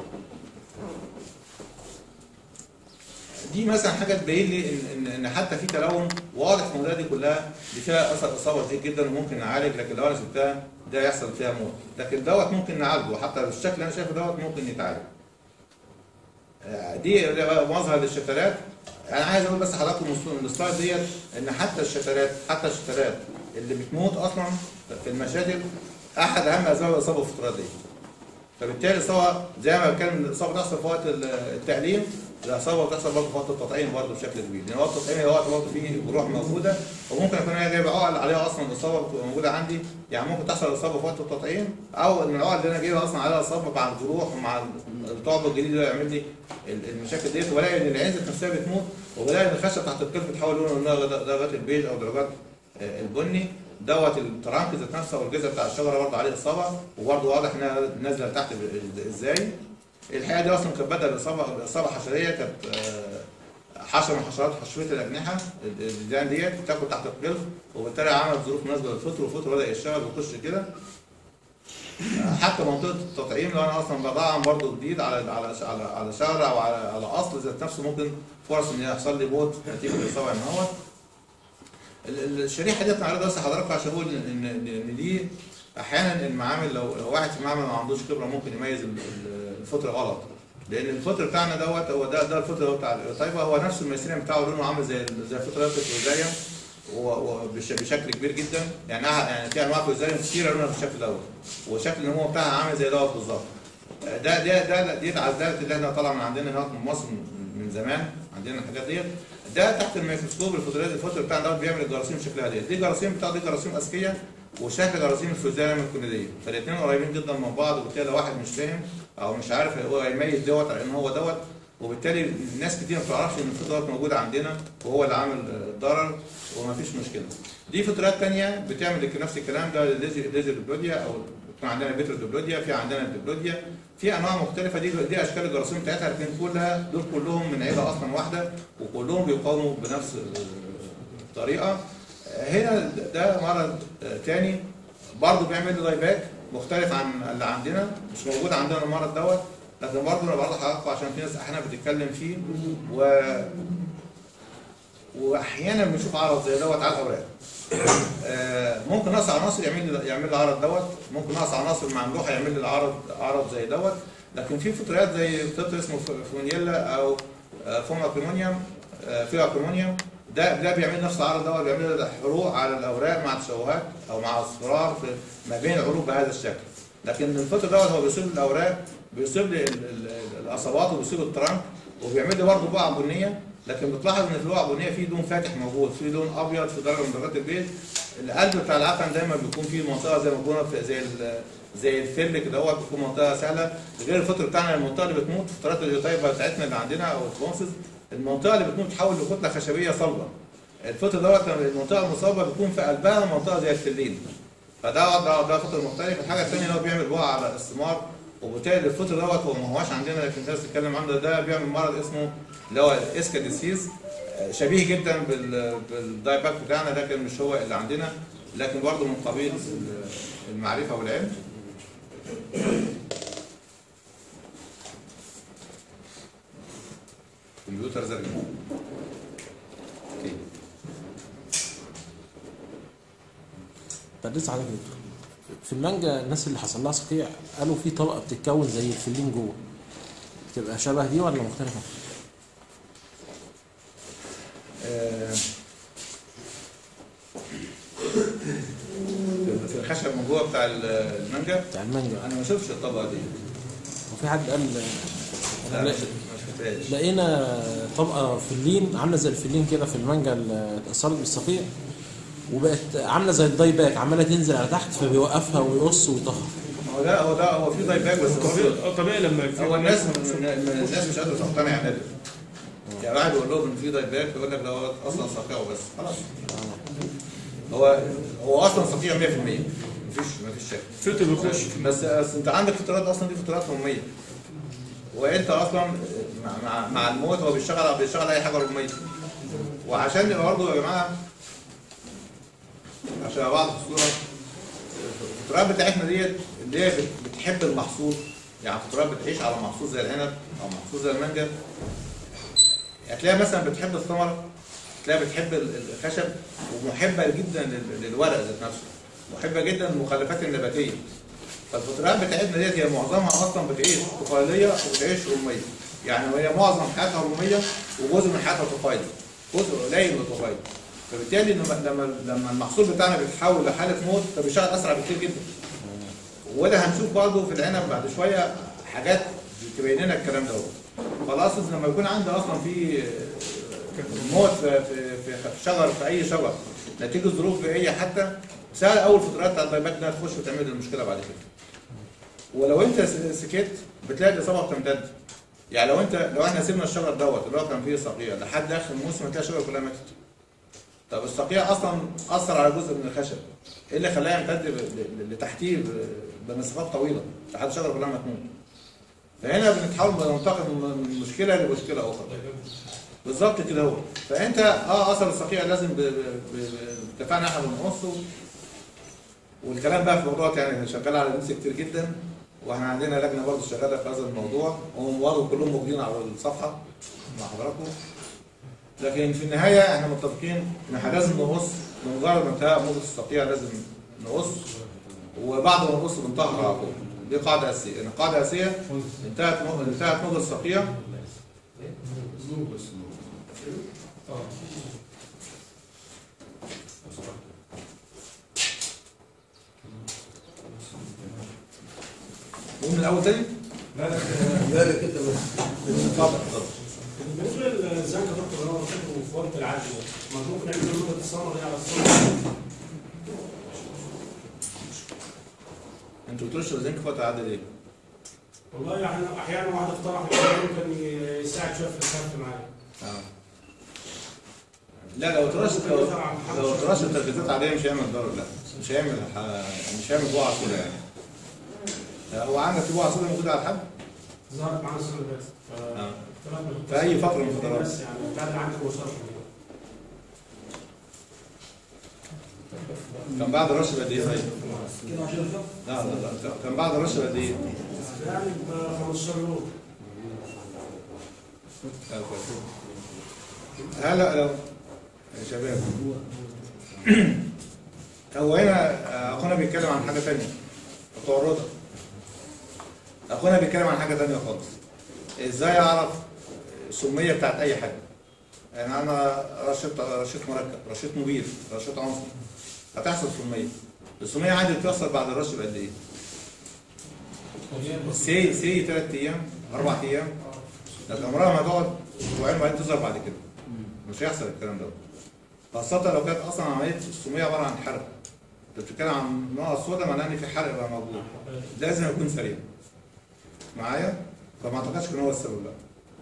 دي مثلا حاجه تبين لي ان ان ان حتى في تلون واضح في المنطقه دي كلها دي فيها اثر اصابه كتير جدا وممكن نعالج لكن لو انا سبتها ده يحصل فيها موت لكن دوت ممكن نعالجه حتى بالشكل اللي انا شايفه دوت ممكن يتعالج آه، دي مظهر للشتلات انا عايز اقول بس لحضراتكم من السلايد ديت ان حتى الشتلات حتى الشتلات اللي بتموت اصلا في المشاتل احد اهم اسباب الاصابه في الفترات دي فبالتالي الاصابه زي ما كان الاصابه بتحصل في وقت التعليم الاصابه بتحصل برضه في وقت التطعيم برضه بشكل كبير لان وقت التطعيم هي وقت برضه فيه جروح موجوده وممكن اكون انا جايب عقل عليها اصلا الاصابه بتبقى موجوده عندي يعني ممكن تحصل اصابه في وقت التطعيم او ان العقل اللي انا جايبها اصلا عليها اصابه مع الجروح ومع الطعم الجديد اللي يعمل لي ال- المشاكل ديت وبلاقي ان العين ذات نفسها بتموت وبلاقي ان الخشب تحت القلب بتحول لونه لدرجات البيج او درجات آه، البني دوت الترانك ذات نفسه والجذع بتاع الشجره برضه عليه اصابه وبرضه واضح انها نازله تحت ب- ازاي الحقيقه دي اصلا كانت بدأ الاصابه الاصابه حشريه كانت آه، حشره من حشرات حشويه الاجنحه الديدان ديت بتاكل تحت الجلد وبالتالي عملت ظروف مناسبه للفطر والفطر بدا يشتغل ويخش كده حتى منطقه التطعيم لو انا اصلا بطعم برضه جديد على على على على شجره او على على اصل ذات نفسه ممكن فرص ان يحصل لي موت نتيجه الاصابه ان هو ال- ال- الشريحه ديت معرضه بس حضراتكم عشان اقول ان ان إن دي احيانا المعامل لو لو واحد في المعمل ما عندوش خبره ممكن يميز ال- ال- الفطر غلط لان الفطر بتاعنا دوت هو ده ده الفطر اللي هو بتاع الطيبه هو نفس الميسرين بتاعه لونه عامل زي زي الفطريات الفوزاريا وبشكل كبير جدا يعني أح- يعني في انواع فوزاريا كتيره لونها بالشكل دوت وشكل النمو بتاعها عامل زي دوت بالظبط ده ده ده دي العزلات اللي احنا طالعه من عندنا هنا من مصر من- من زمان عندنا الحاجات ديت ده تحت الميكروسكوب الفوتوريات الفوتور بتاعنا دوت بيعمل الجراثيم شكلها ديت دي جراثيم بتاع دي جراثيم اذكيه وشكل جراثيم الفوزاريا من الكونيديه فالاثنين قريبين جدا من بعض وبالتالي لو واحد مش فاهم او مش عارف هو يميز دوت على ان هو دوت وبالتالي الناس كتير ما بتعرفش ان الفطر دوت موجود عندنا وهو اللي عامل الضرر ومفيش مشكله. دي فطريات تانية بتعمل نفس الكلام ده الليزر الليزر ديبلوديا او كان عندنا بيتر ديبلوديا في عندنا الديبلوديا في انواع مختلفه دي دي اشكال الجراثيم بتاعتها لكن كلها دول كلهم من عيله اصلا واحده وكلهم بيقاوموا بنفس الطريقه هنا ده مرض تاني برضه بيعمل له دايباك مختلف عن اللي عندنا مش موجود عندنا المرض دوت لكن برضه انا برضه حضراتكم عشان في ناس احيانا بتتكلم فيه و واحيانا بنشوف عرض زي دوت على الاوراق آه، ممكن نقص عناصر يعمل لي يعمل لي العرض دوت ممكن نقص عناصر مع ممدوحه يعمل لي العرض عرض زي دوت لكن في فطريات زي فطر اسمه ف- فونيلا او آه، فوم اكريمونيوم آه، في اكريمونيوم ده ده بيعمل نفس العرض دوت بيعمل لي حروق على الاوراق مع تشوهات او مع اصفرار في ما بين العروق بهذا الشكل لكن الفطر دوت هو بيصيب الاوراق بيصيب لي ال- ال- الاصابات وبيصيب الترنك وبيعمل لي برضه بقع بنيه لكن بتلاحظ ان في البقع البنيه في لون فاتح موجود في لون ابيض في درجه من درجات البيض القلب بتاع العفن دايما بيكون فيه منطقه زي ما قلنا في- زي ال- زي الفل كده هو بتكون منطقه سهله غير الفطر بتاعنا المنطقه اللي بتموت فترات اليوتايبا بتاعتنا اللي عندنا او الكونسز المنطقه اللي بتموت تتحول لكتله خشبيه صلبه الفطر دوت لما المنطقه المصابه بيكون في قلبها منطقه زي الفلين فده ده ده فطر مختلف الحاجه الثانيه اللي هو بيعمل بقع على الثمار وبالتالي الفطر دوت هو ما هواش عندنا لكن الناس بتتكلم عنه ده بيعمل مرض اسمه اللي هو الاسكا ديسيز شبيه جدا بال بالدايباك بتاعنا لكن مش هو اللي عندنا لكن برضه من قبيل المعرفه والعلم كمبيوتر زرقاء اوكي طب لسه حضرتك يا دكتور في المانجا الناس اللي حصل لها صقيع قالوا في طبقه بتتكون زي الفلين جوه تبقى شبه دي ولا مختلفه؟ آه، في الخشب من جوه بتاع المانجا بتاع المانجا انا ما شفتش الطبقه دي وفي حد قال لا أنا ما شفتهاش لقينا طبقه فلين عامله زي الفلين كده في المانجا اللي اتاثرت بالصقيع وبقت عامله زي الداي باك عماله تنزل على تحت فبيوقفها ويقص ويطهر هو ده هو ده هو في دايباك بس هو طبيعي آه، طبيعي لما يكون هو الناس الناس مش قادره تقتنع يا نادر يعني واحد يقول لهم ان في دايباك يقول لك ده هو اصلا صقيع وبس خلاص هو هو اصلا صقيع 100% مفيش مفيش شك فلتر بيخش بس بس انت عندك فطرات اصلا دي فطرات رميه وانت اصلا مع, مع, مع الموت هو بيشتغل بيشتغل اي حاجه رميه وعشان نبقى برضه يا جماعه عشان يبقى بعض في الصوره الفطرات بتاعتنا ديت اللي هي بت- بتحب المحصول يعني فطرات بتعيش على محصول زي العنب او محصول زي المانجا هتلاقيها مثلا بتحب الثمره تلاقيها بتحب ال- الخشب ومحبه جدا لل- للورق ذات نفسه محبه جدا للمخلفات النباتيه فالفطريات بتاعتنا ديت هي معظمها اصلا بتعيش طفيليه وبتعيش رميه يعني هي معظم حياتها رميه وجزء من حياتها طفيلي جزء قليل من طفيلي فبالتالي لما لما لما المحصول بتاعنا بيتحول لحاله موت فبيشتغل اسرع بكتير جدا وده هنشوف برضه في العنب بعد شويه حاجات تبين لنا الكلام ده خلاص لما يكون عندي اصلا في موت في في في شجر في اي شجر نتيجه ظروف بيئيه حتى سهل اول فترات بتاع البايبات انها تخش وتعمل المشكله بعد كده ولو انت س- سكت بتلاقي الاصابه بتمتد يعني لو انت لو احنا سيبنا الشجر دوت اللي هو كان فيه صقيع لحد اخر الموسم هتلاقي الشجره كلها ماتت طب الصقيع اصلا اثر على جزء من الخشب ايه اللي خلاه يمتد ل- ل- لتحتيه ب- بمسافات طويله لحد الشجره كلها ما تموت فهنا بنتحول بننتقل من مشكله لمشكله اخرى بالظبط كده هو فانت اه اثر الصقيع لازم ب- ب- ب- اتفقنا احنا بنقصه والكلام بقى في موضوع يعني شغال على نفسي كتير جدا واحنا عندنا لجنه برضه شغاله في هذا الموضوع وهم برضه كلهم موجودين على الصفحه مع حضراتكم لكن في النهايه احنا متفقين ان احنا لازم نقص بمجرد ما انتهى مده الصقيع لازم نقص وبعد ما نقص بنطهر على طول دي قاعده اساسيه ان القاعده الاساسيه انتهت م- انتهت مده الصقيع نقول من الاول تاني لا لا كده بس اتفضل اتفضل بالنسبه للزنك يا دكتور اللي هو فاكره في وقت العدل ما ممكن نعمل له مده السمر دي على السمر انتوا بترشوا الزنك في وقت العدد ليه؟ والله يعني احيانا واحد اقترح لي كان يساعد شويه في الخف معايا آه. لا لو ترش لو لو ترش التركيزات عليه مش هيعمل ضرر لا مش هيعمل ح- مش هيعمل بقعه سوداء يعني لا، هو عندك في بقعه سوداء موجوده على الحد؟ ظهرت معانا السنه اللي فاتت ف- آه. اختلفنا في أي فترة من الفترات؟ بس يعني بعد عندي وصلت كان بعد الرش بقد ايه طيب؟ كده عشان الخف لا لا لا كان بعد الرش بقد ايه؟ يعني ب 15 يوم لا، كويس. هلا لو يا شباب هو هنا آه، اخونا بيتكلم عن حاجه ثانيه بتوع الرضا اخونا بيتكلم عن حاجه ثانيه خالص ازاي اعرف السميه بتاعت اي حاجه يعني انا رشيت رشيت مركب رشيت مبيد رشيت عنصر هتحصل سميه السميه عندي بتحصل بعد الرش بقد ايه؟ سي سي ثلاث ايام اربع ايام لكن عمرها ما تقعد اسبوعين وبعدين تظهر بعد كده مش هيحصل الكلام ده خاصة لو كانت أصلا عملية السمية عبارة عن حرق أنت بتتكلم عن نقط سوداء معناه إن في حرق بقى موجود لازم يكون سريع معايا؟ فما أعتقدش إن هو السبب لا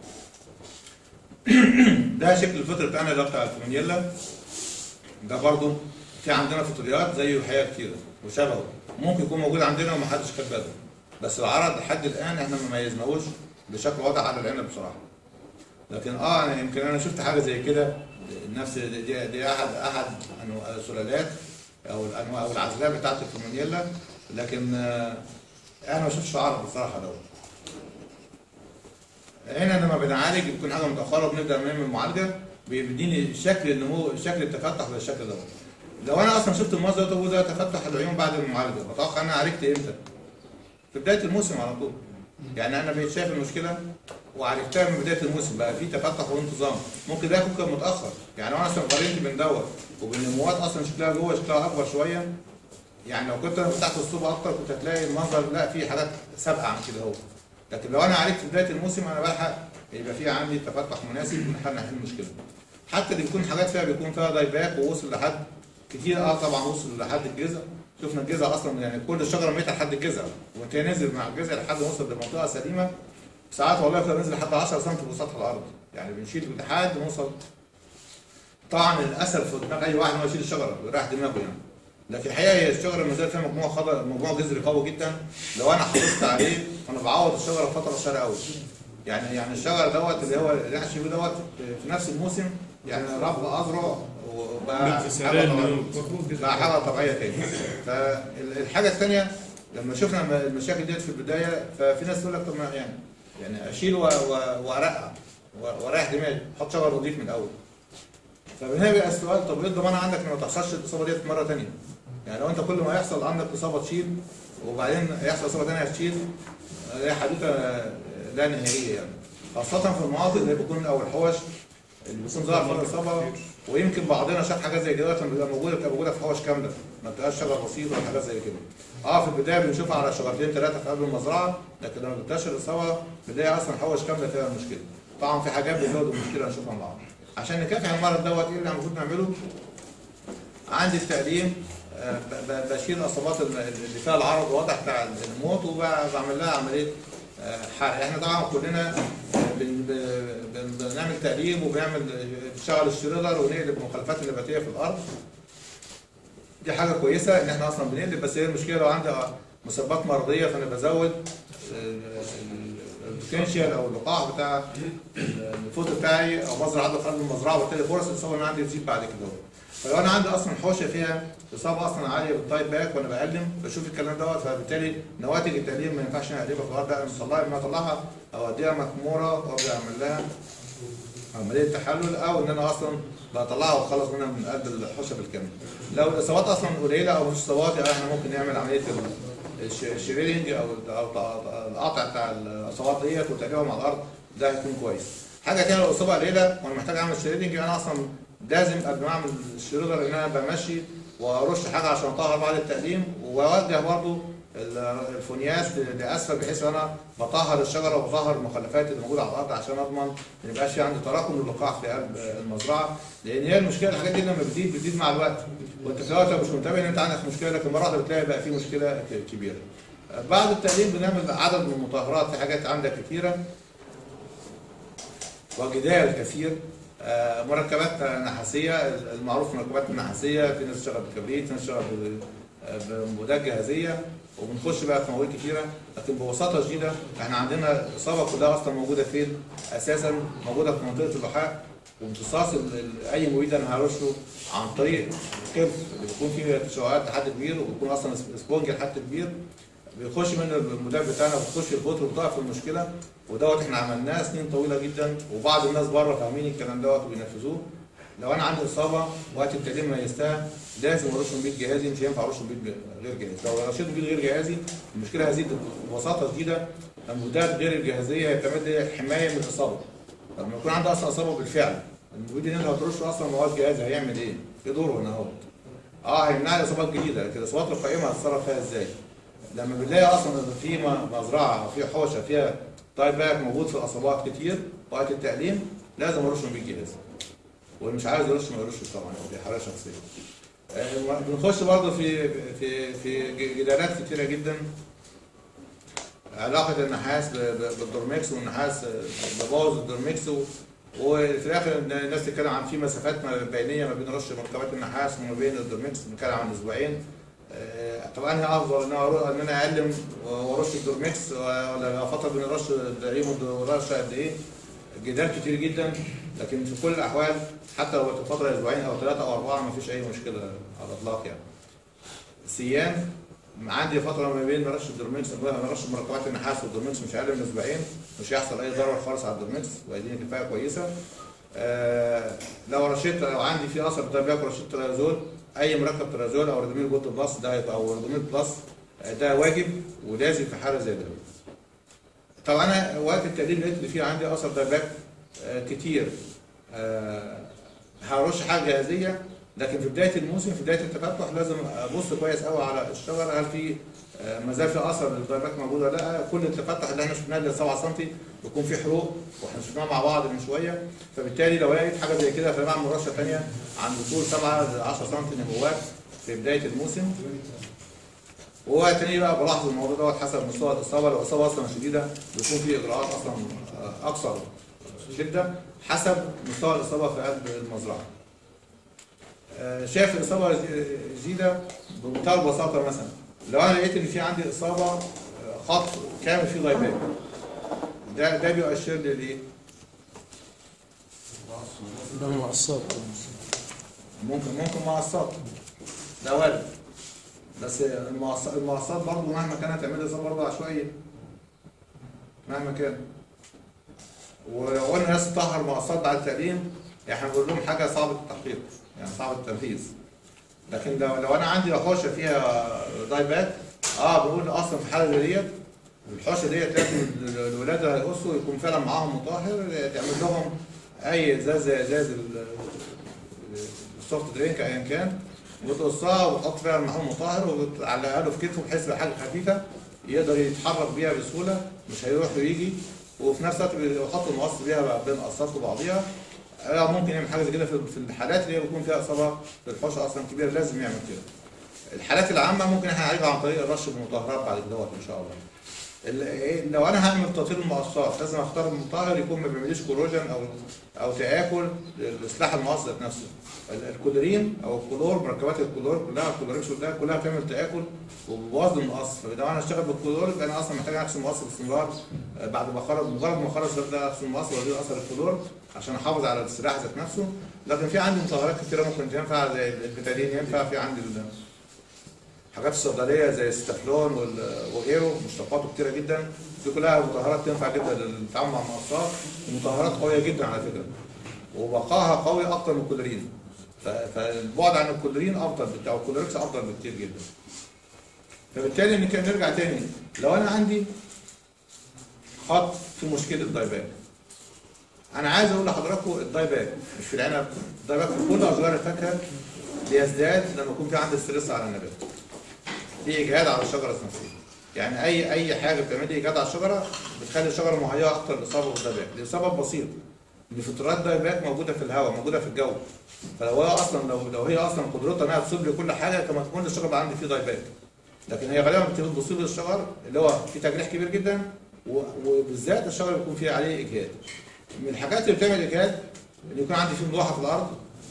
ده شكل الفطر بتاعنا اللي هو بتاع الفومينيلا ده برضو في عندنا فطريات زيه حقيقة كتيرة وشبهه ممكن يكون موجود عندنا ومحدش خد باله بس العرض لحد الآن إحنا ما ميزناهوش بشكل واضح على العنب بصراحة لكن اه انا يمكن انا شفت حاجه زي كده نفس دي, دي, دي احد احد أنواع- السلالات او الانواع او العزلات بتاعت الفومونيلا لكن آه انا ما شفتش عرض بصراحه دوت هنا لما بنعالج بتكون حاجه متاخره وبنبدا نعمل معالجه بيديني شكل النمو شكل التفتح بالشكل دوت لو انا اصلا شفت المنظر ده هو ده تفتح العيون بعد المعالجه بتوقع انا عالجت امتى؟ في بدايه الموسم على طول يعني انا بقيت شايف المشكله وعرفتها من بدايه الموسم بقى في تفتح وانتظام ممكن ده يكون كان متاخر يعني لو انا اصلا قارنت بين دوت وبين النموات اصلا شكلها جوه شكلها اكبر شويه يعني لو كنت انا فتحت الصوبه اكتر كنت هتلاقي المنظر لا في حاجات سابقه عن كده هو لكن لو انا عالجت في بدايه الموسم انا بلحق يبقى في عندي تفتح مناسب ونحل نحل المشكله حتى اللي بيكون حاجات فيها بيكون فيها دايباك ووصل لحد كتير اه طبعا وصل لحد الجذع شفنا الجذع اصلا يعني كل الشجره ميته لحد الجذع وانت نازل مع الجذع لحد ما وصل لمنطقه سليمه ساعات والله كنا بننزل لحد 10 سم في سطح الارض يعني بنشيل لحد ما نوصل طبعا للاسف في دماغ اي واحد ان هو يشيل الشجره ويريح دماغه يعني لكن الحقيقه هي الشجره ما زال فيها مجموعه خضر مجموعه جذر قوي جدا لو انا حافظت عليه انا بعوض الشجره فتره قصيره قوي يعني يعني الشجر دوت اللي هو اللي احنا شايفه دوت في نفس الموسم يعني رب اذرع وبقى بنت حاجه سلام طبيعيه المفروض كده. بقى حاجه طبيعيه تاني فالحاجه الثانيه لما شفنا المشاكل ديت في البدايه ففي ناس تقول لك طب ما يعني يعني اشيل و- و- وارقع و- واريح دماغي احط شجر نضيف من الاول فهنا بيبقى السؤال طب ايه الضمان عندك ان ما تحصلش الاصابه ديت مره ثانيه؟ يعني لو انت كل ما يحصل عندك اصابه تشيل وبعدين يحصل اصابه ثانيه تشيل هي حدوته لا نهائيه يعني خاصه في المناطق اللي بيكون او الحوش اللي بيكون ظاهر فيها الاصابه ويمكن بعضنا شاف حاجات زي كده لما بتبقى موجوده بتبقى موجوده في حوش كامله ما بتبقاش شجر بسيط ولا حاجات زي كده اه في البدايه بنشوفها على شجرتين ثلاثه في قلب المزرعه لكن لما بتنتشر الاصابه في البدايه اصلا حوش كامله فيها المشكله طبعا في حاجات بتزود المشكله نشوفها مع بعض عشان نكافح المرض دوت ايه اللي المفروض نعمله؟ عندي التقديم آه، ب- ب- بشيل الاصابات الل- اللي فيها العرض واضح بتاع الموت وبعمل لها عمليه آه، حرق احنا طبعا كلنا بن- ب- بن- بنعمل تقليب وبنعمل بنشغل الشريدر ونقلب المخلفات النباتيه في الارض دي حاجه كويسه ان احنا اصلا بنقلب بس هي المشكله لو عندي مسبات مرضيه فانا بزود البوتنشال او اللقاح بتاع الفوت بتاعي او مزرعه عدد قلب المزرعه وبالتالي فرص الاصابه اللي عندي تزيد بعد كده فلو انا عندي اصلا حوشه فيها اصابه اصلا عاليه بالتايب باك وانا بقلم بشوف الكلام دوت فبالتالي نواتج التقليم ما ينفعش انا اقلبها في الارض لا انا مطلعها اما اطلعها او اديها مكموره وابدا اعمل لها عمليه تحلل او ان انا اصلا بطلعها واخلص منها من قلب الحوشه بالكامل. لو الاصابات اصلا قليله او مش اصابات يبقى احنا ممكن نعمل عمليه الش- الشريدنج او او القطع بتاع الاصابات ديت وتقليبها مع الارض ده هيكون كويس. حاجه ثانيه لو الاصابه قليله وانا محتاج اعمل شريدنج يبقى انا اصلا لازم قبل ما اعمل الشريدر ان انا بمشي وارش حاجه عشان اطهر بعد التقليم واوجه برضو الفونياس لاسفل بحيث ان انا بطهر الشجره وبطهر المخلفات اللي موجوده على الارض عشان اضمن ما يبقاش في عندي تراكم للقاح في قلب المزرعه لان هي المشكله الحاجات دي لما بتزيد بتزيد مع الوقت وانت في الاول مش منتبه ان انت عندك مشكله لكن مره واحده بتلاقي بقى في مشكله ك- كبيره. بعد التقليم بنعمل عدد من المطهرات في حاجات عندك كتيره وجدال كثير آه، مركبات نحاسيه المعروف مركبات النحاسيه في ناس تشتغل بالكبريت في ناس تشتغل بال- آه، بمبيدات جاهزيه وبنخش بقى في مواويل كتيره لكن ببساطه شديده احنا عندنا الاصابه كلها اصلا موجوده فين؟ اساسا موجوده في منطقه اللحاء وامتصاص ال- ال- اي مبيد انا هرشه عن طريق كبس اللي بيكون فيه تشوهات لحد كبير وبيكون اصلا سبونج لحد كبير بيخش منه المدرب بتاعنا بتخش الفوتر وتقف المشكله ودوت احنا عملناه سنين طويله جدا وبعض الناس بره فاهمين الكلام دوت وبينفذوه لو انا عندي اصابه وقت التقديم ميزتها لازم ارش مبيد جهازي مش هينفع ارش مبيد غير جاهزي لو رشيت مبيد غير جهازي المشكله هتزيد ببساطه شديده المبيدات غير الجاهزيه هي بتعمل لي حمايه من الاصابه لما يكون عندي اصلا اصابه بالفعل المبيد اللي انت هترشه اصلا مواد جاهزه هيعمل ايه؟ ايه دوره هنا اهو اه هيمنع لي اصابات جديده لكن الاصابات القائمه هتتصرف فيها ازاي؟ لما بنلاقي اصلا ان في م- مزرعه او في حوشه فيها طيب باك موجود في الاصابات كتير وقت التقليم لازم ارش بيه جهاز واللي مش عايز يرش ما يرش طبعا دي حاله شخصيه آه، بنخش برضه في في في ج- جدالات كتيره جدا علاقه النحاس ب- ب- بالدورميكس والنحاس آه، ببوظ الدورميكس و- وفي الاخر الناس تتكلم عن في مسافات ما- بينيه ما بين رش مركبات النحاس وما بين الدورميكس بنتكلم عن اسبوعين آه، طب انهي افضل ان انا أرو- ان انا اعلم وارش الدورميكس ولا افضل بين الرش الدعيم والرش قد ايه؟ جدال كتير جدا لكن في كل الاحوال حتى لو فتره اسبوعين او ثلاثه او اربعه ما فيش اي مشكله على الاطلاق يعني. سيان عندي فتره ما بين رش الدورميكس رش مركبات النحاس والدورميكس مش اقل من اسبوعين مش هيحصل اي ضرر خالص على الدورميكس واديني كفايه كويسه. آه لو رشيت لو عندي في اثر بتاع بياكل رشيت ترازول اي مركب ترازول او ريدوميل جولد بلس ده هيبقى او ريدوميل بلس آه، ده واجب ولازم في حاله زي ده. طب انا وقت التقديم لقيت اللي فيه عندي اثر دايباك آه كتير آه هرش حاجه جاهزيه لكن في بدايه الموسم في بدايه التفتح لازم ابص كويس قوي على الشجره هل في آه، ما زال في اثر للدايباك موجود ولا لا كل التفتح اللي احنا شفناه اللي 7 سم بيكون فيه حروق واحنا شفناه مع بعض من شويه فبالتالي لو لقيت حاجه زي كده فانا بعمل رشه ثانيه عند طول 7 ل 10 سم نبوات في بدايه الموسم ووقت تاني بقى بلاحظ الموضوع دوت حسب مستوى الاصابه لو الاصابه اصلا شديده بيكون في اجراءات اصلا آه، اكثر شده حسب مستوى الاصابه في قلب المزرعه. آه، شايف الاصابه جديده بمنتهى البساطه مثلا لو انا لقيت ان في عندي اصابه آه، خط كامل فيه ضيبات ده ده بيؤشر لي لايه؟ ده مقصات ممكن ممكن مقصات ده وارد بس المقص- المقصات برضه مهما كانت تعمل اصابه برضه عشوائيه مهما كان وقلنا الناس تطهر مقصات بعد التقديم احنا بنقول لهم حاجه صعبه التحقيق يعني صعب التنفيذ لكن لو لو انا عندي حوشه فيها دايبات اه بنقول اصلا في حاله زي ديت الحوشه ديت لازم ال- الولاد اللي هيقصوا يكون فعلا معاهم مطهر تعمل لهم اي ازاز زي ازاز ال- السوفت درينك ايا كان وتقصها وتحط فيها المحمول مطهر وتعلقها له في كتفه بحيث يبقى حاجه خفيفه يقدر يتحرك بيها بسهوله مش هيروح ويجي وفي نفس الوقت بيحط المقص بيها بين قصات وبعضيها آه، ممكن يعمل حاجه زي كده في في الحالات اللي هي بيكون فيها اصابه للحوشه اصلا كبيره لازم يعمل كده. الحالات العامه ممكن احنا نعالجها عن طريق الرش بالمطهرات بعد كده ان شاء الله. ال- إيه، لو انا هعمل تطهير المقصات لازم اختار مطهر يكون ما بيعمليش كوروجن او او تاكل لسلاح المقص ذات نفسه ال- الكولورين او الكلور مركبات الكلور كلها الكلوريكس كلها كلها بتعمل تاكل وبوظ المقص فلو انا هشتغل بالكلور يبقى انا اصلا محتاج اغسل المقص باستمرار آه، بعد ما اخلص مجرد ما اخلص ببدا اغسل المقص وازيل اثر الكلور عشان احافظ على السلاح ذات نفسه لكن في عندي مطهرات كتيره ممكن تنفع زي البتادين ينفع في عندي ال- حاجات الصيدليه زي الستافلون وال- وغيره مشتقاته كتيره جدا دي كلها مطهرات تنفع جدا للتعامل مع المقصات ومطهرات قويه جدا على فكره وبقاها قوي اكتر من الكولورين ف- فالبعد عن الكولورين افضل بتاع الكولوريكس افضل بكتير جدا فبالتالي نك- نرجع تاني لو انا عندي خط في مشكله دايباك انا عايز اقول لحضراتكم الدايباك مش في العنب الدايباك في كل اشجار الفاكهه بيزداد لما يكون في عندي ستريس على النبات في اجهاد على الشجره النفسيه يعني اي اي حاجه بتعمل لي اجهاد على الشجره بتخلي الشجره مهيئه اكتر لاصابه بالدايباك لسبب بسيط ان فطرات دايباك موجوده في الهواء موجوده في الجو فلو هي اصلا لو لو هي اصلا قدرتها انها تصيب لي كل حاجه كما تكون الشجره بقى عندي فيه دايباك لكن هي غالبا بتبقى بتصيب الشجر اللي هو في تجريح كبير جدا و- وبالذات الشجر بيكون فيه عليه اجهاد من الحاجات اللي بتعمل اجهاد ان يكون عندي فيه ملوحه في الارض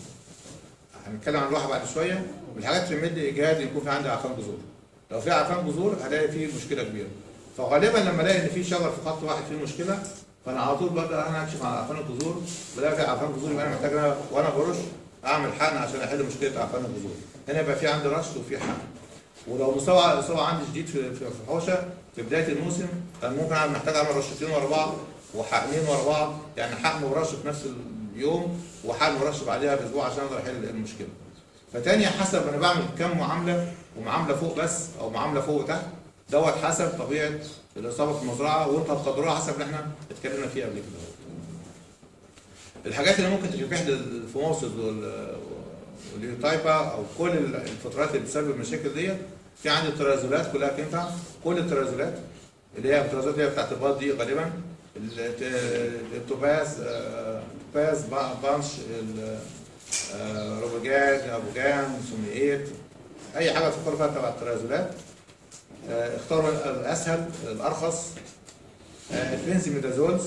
هنتكلم عن الملوحه بعد شويه من الحاجات اللي بتعمل لي اجهاد يكون في عندي عفان جذور لو في عفان جذور هلاقي فيه مشكله كبيره فغالبا لما الاقي ان في شجر في خط واحد فيه مشكله فانا على طول ببدا انا اكشف على عفان الجذور بلاقي في عفان جذور يبقى انا محتاج أنا وانا برش اعمل حقن عشان احل مشكله عفان الجذور هنا يبقى في عندي رش وفي حقن ولو مستوى الاصابه عندي شديد في في في حوشه في بدايه الموسم كان ممكن اعمل محتاج اعمل رشتين ورا بعض وحقنين ورا بعض يعني حقن ورش في نفس اليوم وحقن ورش بعدها باسبوع عشان اقدر احل المشكله. فتاني حسب انا بعمل كم معامله ومعامله فوق بس او معامله فوق وتحت دوت حسب طبيعه الاصابه في المزرعه وانت هتقدروها حسب اللي احنا اتكلمنا فيه قبل كده. الحاجات اللي ممكن تكافح الفوموسز واليوتايبا او كل الفترات اللي بتسبب المشاكل ديت في عندي الترازولات كلها تنفع كل الترازولات اللي هي الترازولات اللي هي بتاعت الباط دي غالبا الت- التوباز آه، توباز با- بانش ال- آه، روبوجاد ابوجان سوميئيت اي حاجه تفكروا فيها تبع الترازولات آه، اختاروا الاسهل الارخص آه، البنزيميدازولز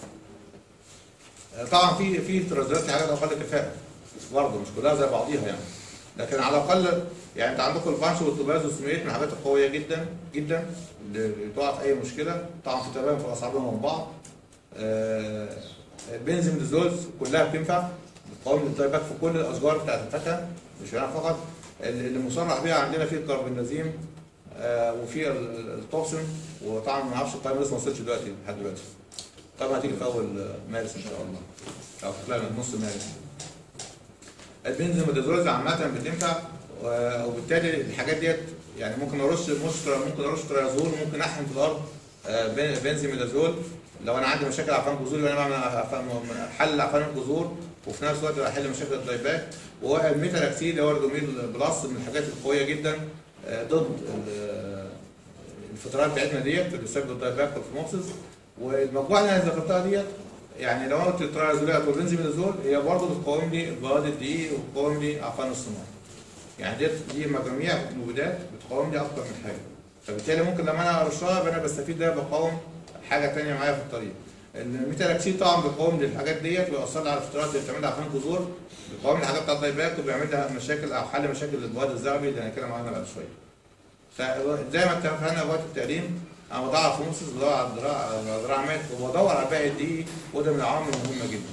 آه، طبعا في في ترازولات في حاجات اقل كفاءه برضه مش كلها زي بعضيها يعني لكن على الاقل يعني انت عندكم البانش والتوباز والسوميئيت من الحاجات القويه جدا جدا اللي تقع في اي مشكله طبعا في تباين في الاسعار بينهم بعض آه، البنزيميدازولز كلها بتنفع بتقاوم الدايباك في كل الاشجار بتاعت الفاكهه مش هنا فقط اللي مصرح بيها عندنا في الكربونازيم آه، وفي ال- ال- التوكسين وطبعا ما اعرفش القائمه لسه ما وصلتش دلوقتي لحد دلوقتي طبعا هتيجي في اول مارس ان شاء الله او خلال نص مارس البنزيميدازولز عامه بتنفع و- وبالتالي الحاجات ديت يعني ممكن ارش مشترى ممكن ارش ترازول ممكن احقن في الارض آه، بن- بنزيميدازول لو انا عندي مشاكل عفان جذور يبقى انا بعمل عفان- حل عفان الجذور وفي نفس الوقت بحل مشاكل الدايباك والميتالاكسيد اللي هو الدوميل بلس من الحاجات القويه جدا آه، ضد ال- الفترات بتاعتنا ديت اللي بتسبب الدايباك والفيموكسس والمجموعه اللي انا ذكرتها ديت يعني لو انا قلت الترازولات والبنزيميدازول هي برضه بتقاوم لي البوادي الدقيق وبتقاوم لي عفان الصناعي يعني ديت دي مجاميع مبيدات بتقاوم لي اكتر من حاجه فبالتالي ممكن لما انا ارشها يبقى انا بستفيد ده بقاوم حاجه ثانيه معايا في الطريق الميتالاكسيد طبعا بيقاوم لي الحاجات ديت ويأثر لي على الفترات اللي بتعمل لي عفان جذور بيقاوم لي الحاجات بتاعت الدايباك وبيعمل لها مشاكل او حل مشاكل البواد الذهبي اللي هنتكلم عنها بعد شويه فزي ما اتفقنا وقت التعليم انا بدور على فلوسس بدور على الزراعه على الزراعه مات وبدور على باقي الدقيق وده من العوامل المهمه جدا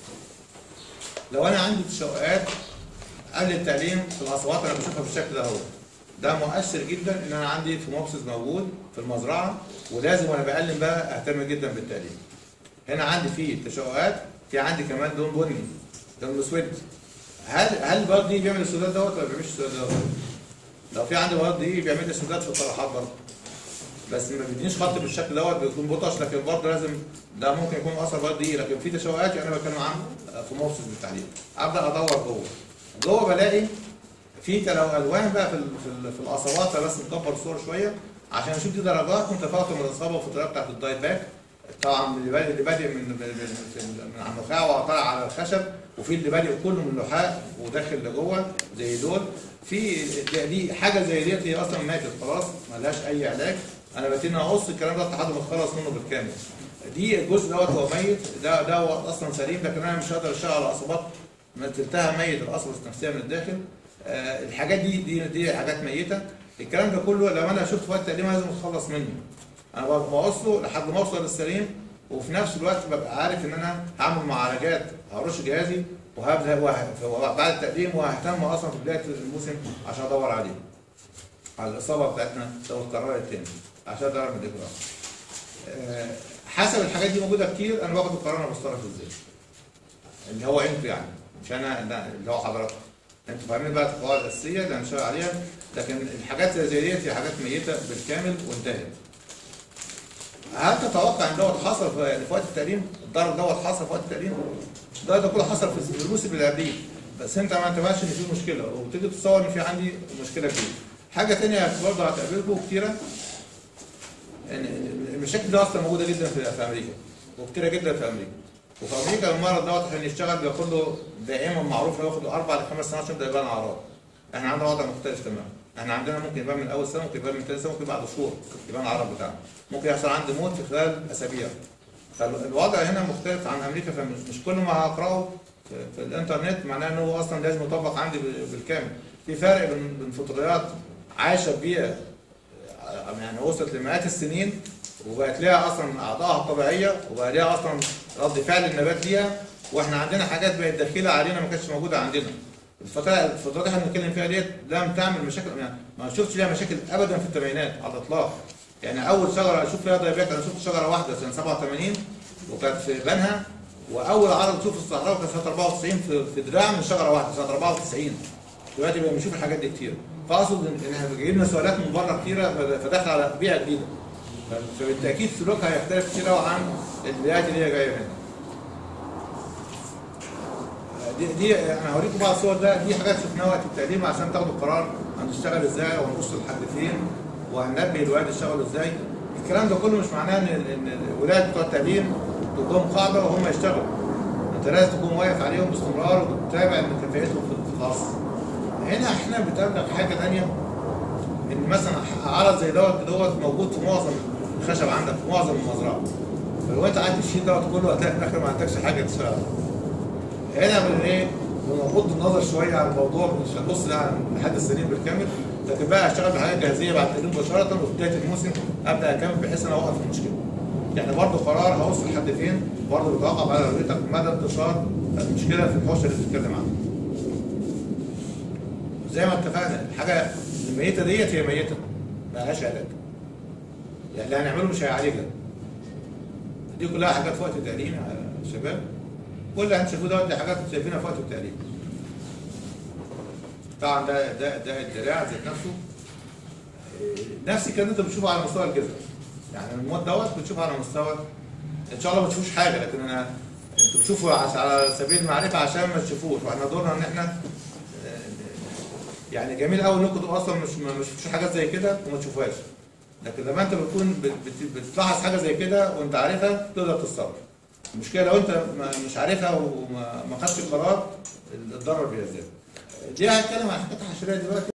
لو انا عندي تشوقات قبل التعليم في الاصوات انا بشوفها بالشكل ده هو ده مؤثر جدا ان انا عندي فيموكسس موجود في المزرعه ولازم وانا بقلم بقى اهتم جدا بالتعليم هنا عندي فيه تشوقات في عندي كمان لون بني لون اسود هل هل البياض دي بيعمل السودات دوت ولا ما بيعملش السودات دوت؟ لو في عندي بياض دي بيعمل لي سودات في الطرحات برضه بس ما بيدينيش خط بالشكل دوت بيكون بطش لكن برضه لازم ده ممكن يكون اثر بياض دي لكن في تشوقات انا بتكلم عنه في موسس بالتحديد ابدا ادور جوه جوه بلاقي في تلو الوان بقى في ال- في, ال- في الاصوات بس نكبر الصور شويه عشان اشوف دي درجات متفاوته من الاصابه والفترات بتاعت الدايت باك طبعا اللي بادئ اللي بادئ من من من- في- من على النخاع وطالع على الخشب وفي اللي بادئ كله من اللحاء وداخل لجوه زي دول في دي- دي حاجه زي ديت هي اصلا ماتت خلاص ما لهاش اي علاج انا بتيجي اقص الكلام ده لحد ما اتخلص منه بالكامل دي الجزء دوت هو ميت ده ده هو اصلا سليم لكن انا مش هقدر اشتغل على اصابات ما تلتها ميت الاصل النفسيه من الداخل آه الحاجات دي دي دي حاجات ميته الكلام ده كله لو انا شفت وقت تقديم لازم اتخلص منه انا بقصه لحد ما اوصل للسليم وفي نفس الوقت ببقى عارف ان انا هعمل معالجات هرش جهازي وهبدا وه- بعد التقديم وههتم اصلا في بدايه الموسم عشان ادور عليه على الاصابه بتاعتنا لو اتكررت تاني عشان اقدر اعمل اجراء آه، حسب الحاجات دي موجوده كتير انا باخد القرار انا بتصرف ازاي اللي هو انتوا يعني مش انا لا، اللي هو حضراتكم انتوا فاهمين بقى القواعد الاساسيه اللي هنشتغل عليها لكن الحاجات اللي زي ديت هي حاجات ميته بالكامل وانتهت هل تتوقع ان دوت حصل في في وقت التقديم؟ الضرب دوت حصل في وقت التقديم؟ ده ده كله حصل في الموسم اللي قبليه بس انت ما انتبهتش ان في مشكله وبتيجي تتصور ان في عندي مشكله كبيره. حاجه ثانيه برضه هتقابلكم كتيره ان المشاكل دي اصلا موجوده جدا في في امريكا وكتيره جدا في امريكا. وفي امريكا المرض دوت عشان يشتغل بياخد له دائما معروف انه ياخد له اربع لخمس سنوات عشان يبدا يبان اعراض. احنا عندنا وضع مختلف تماما. احنا عندنا ممكن يبان من اول سنه ممكن يبان من ثاني سنه ممكن بعد شهور يبان الاعراض بتاعنا. ممكن يحصل عندي موت في خلال اسابيع. فالوضع هنا مختلف عن امريكا فمش مش كل ما هقراه في, في الانترنت معناه ان هو اصلا لازم يطبق عندي بال- بالكامل. في فرق بين بين فطريات عايشه بيئه يعني وصلت لمئات السنين وبقت لها اصلا اعضائها الطبيعيه وبقى لها اصلا رد فعل النبات ليها واحنا عندنا حاجات بقت داخله علينا ما كانتش موجوده عندنا. الفترات الفترات اللي احنا بنتكلم فيها ديت لم تعمل مشاكل يعني ما شفتش ليها مشاكل ابدا في الثمانينات على الاطلاق. يعني اول شجره اشوف فيها ضيبات انا شفت شجره واحده سنه 87 وكانت في بنها واول عرض اشوف في الصحراء كان سنه 94 في, في دراع من شجره واحده سنه 94 دلوقتي بقى بنشوف الحاجات دي كتير فاقصد ان إن احنا جايبنا سؤالات من بره كتيره فد- فداخل على بيئه جديده ف- فبالتاكيد سلوكها هيختلف كتير قوي عن البيئات اللي هي جايه منها دي دي انا هوريكم بعض الصور ده دي حاجات شفناها وقت التقديم عشان تاخدوا قرار هنشتغل ازاي وهنوصل لحد فين وهننبه الولاد يشتغلوا ازاي الكلام ده كله مش معناه ان ان الولاد بتوع التقديم تدوم قاعده وهم يشتغلوا انت لازم تكون واقف عليهم باستمرار وتتابع من كفاءتهم في الخاص هنا احنا بتبلغ حاجه ثانيه ان مثلا عرض زي دوت دوت موجود في معظم الخشب عندك في معظم المزرعه فلو انت قعدت تشيل دوت كله هتلاقي في الاخر ما عندكش حاجه تشتغل هنا من ايه بنغض النظر شويه عن الموضوع مش هنبص لحد السليم بالكامل لكن بقى اشتغل بحاجات جاهزيه بعد التقديم مباشره وفي بدايه الموسم ابدا اكمل بحيث ان أنا اوقف المشكله. يعني برضه قرار هوصل لحد فين برضه بيتوقف على رؤيتك مدى انتشار المشكله في الحوشه اللي بتتكلم عنها. زي ما اتفقنا الحاجه الميته ديت هي ميته ما لهاش علاج. يعني اللي هنعمله مش هيعالجها. دي كلها حاجات في وقت التقديم يا شباب. كل اللي هنشوفوه دوت دي حاجات شايفينها في وقت التقديم. طبعا ده ده ده الدراع ذات نفسه إيه، نفس الكلام انت بتشوفه على مستوى الجذع يعني الموت دوت بتشوفه على مستوى ان شاء الله ما تشوفوش حاجه لكن انا انتوا بتشوفوا عش- على سبيل المعرفه عشان ما تشوفوش واحنا دورنا ان احنا آه، يعني جميل قوي انكم تبقوا اصلا مش ما ما شفتوش حاجات زي كده وما تشوفوهاش لكن لما انت بتكون بت- بت- بتلاحظ حاجه زي كده وانت عارفها تقدر تتصرف المشكله لو انت ما- مش عارفها وما ما خدتش قرار الضرر بيزداد دي هتكلم عن حاجات حشريه دلوقتي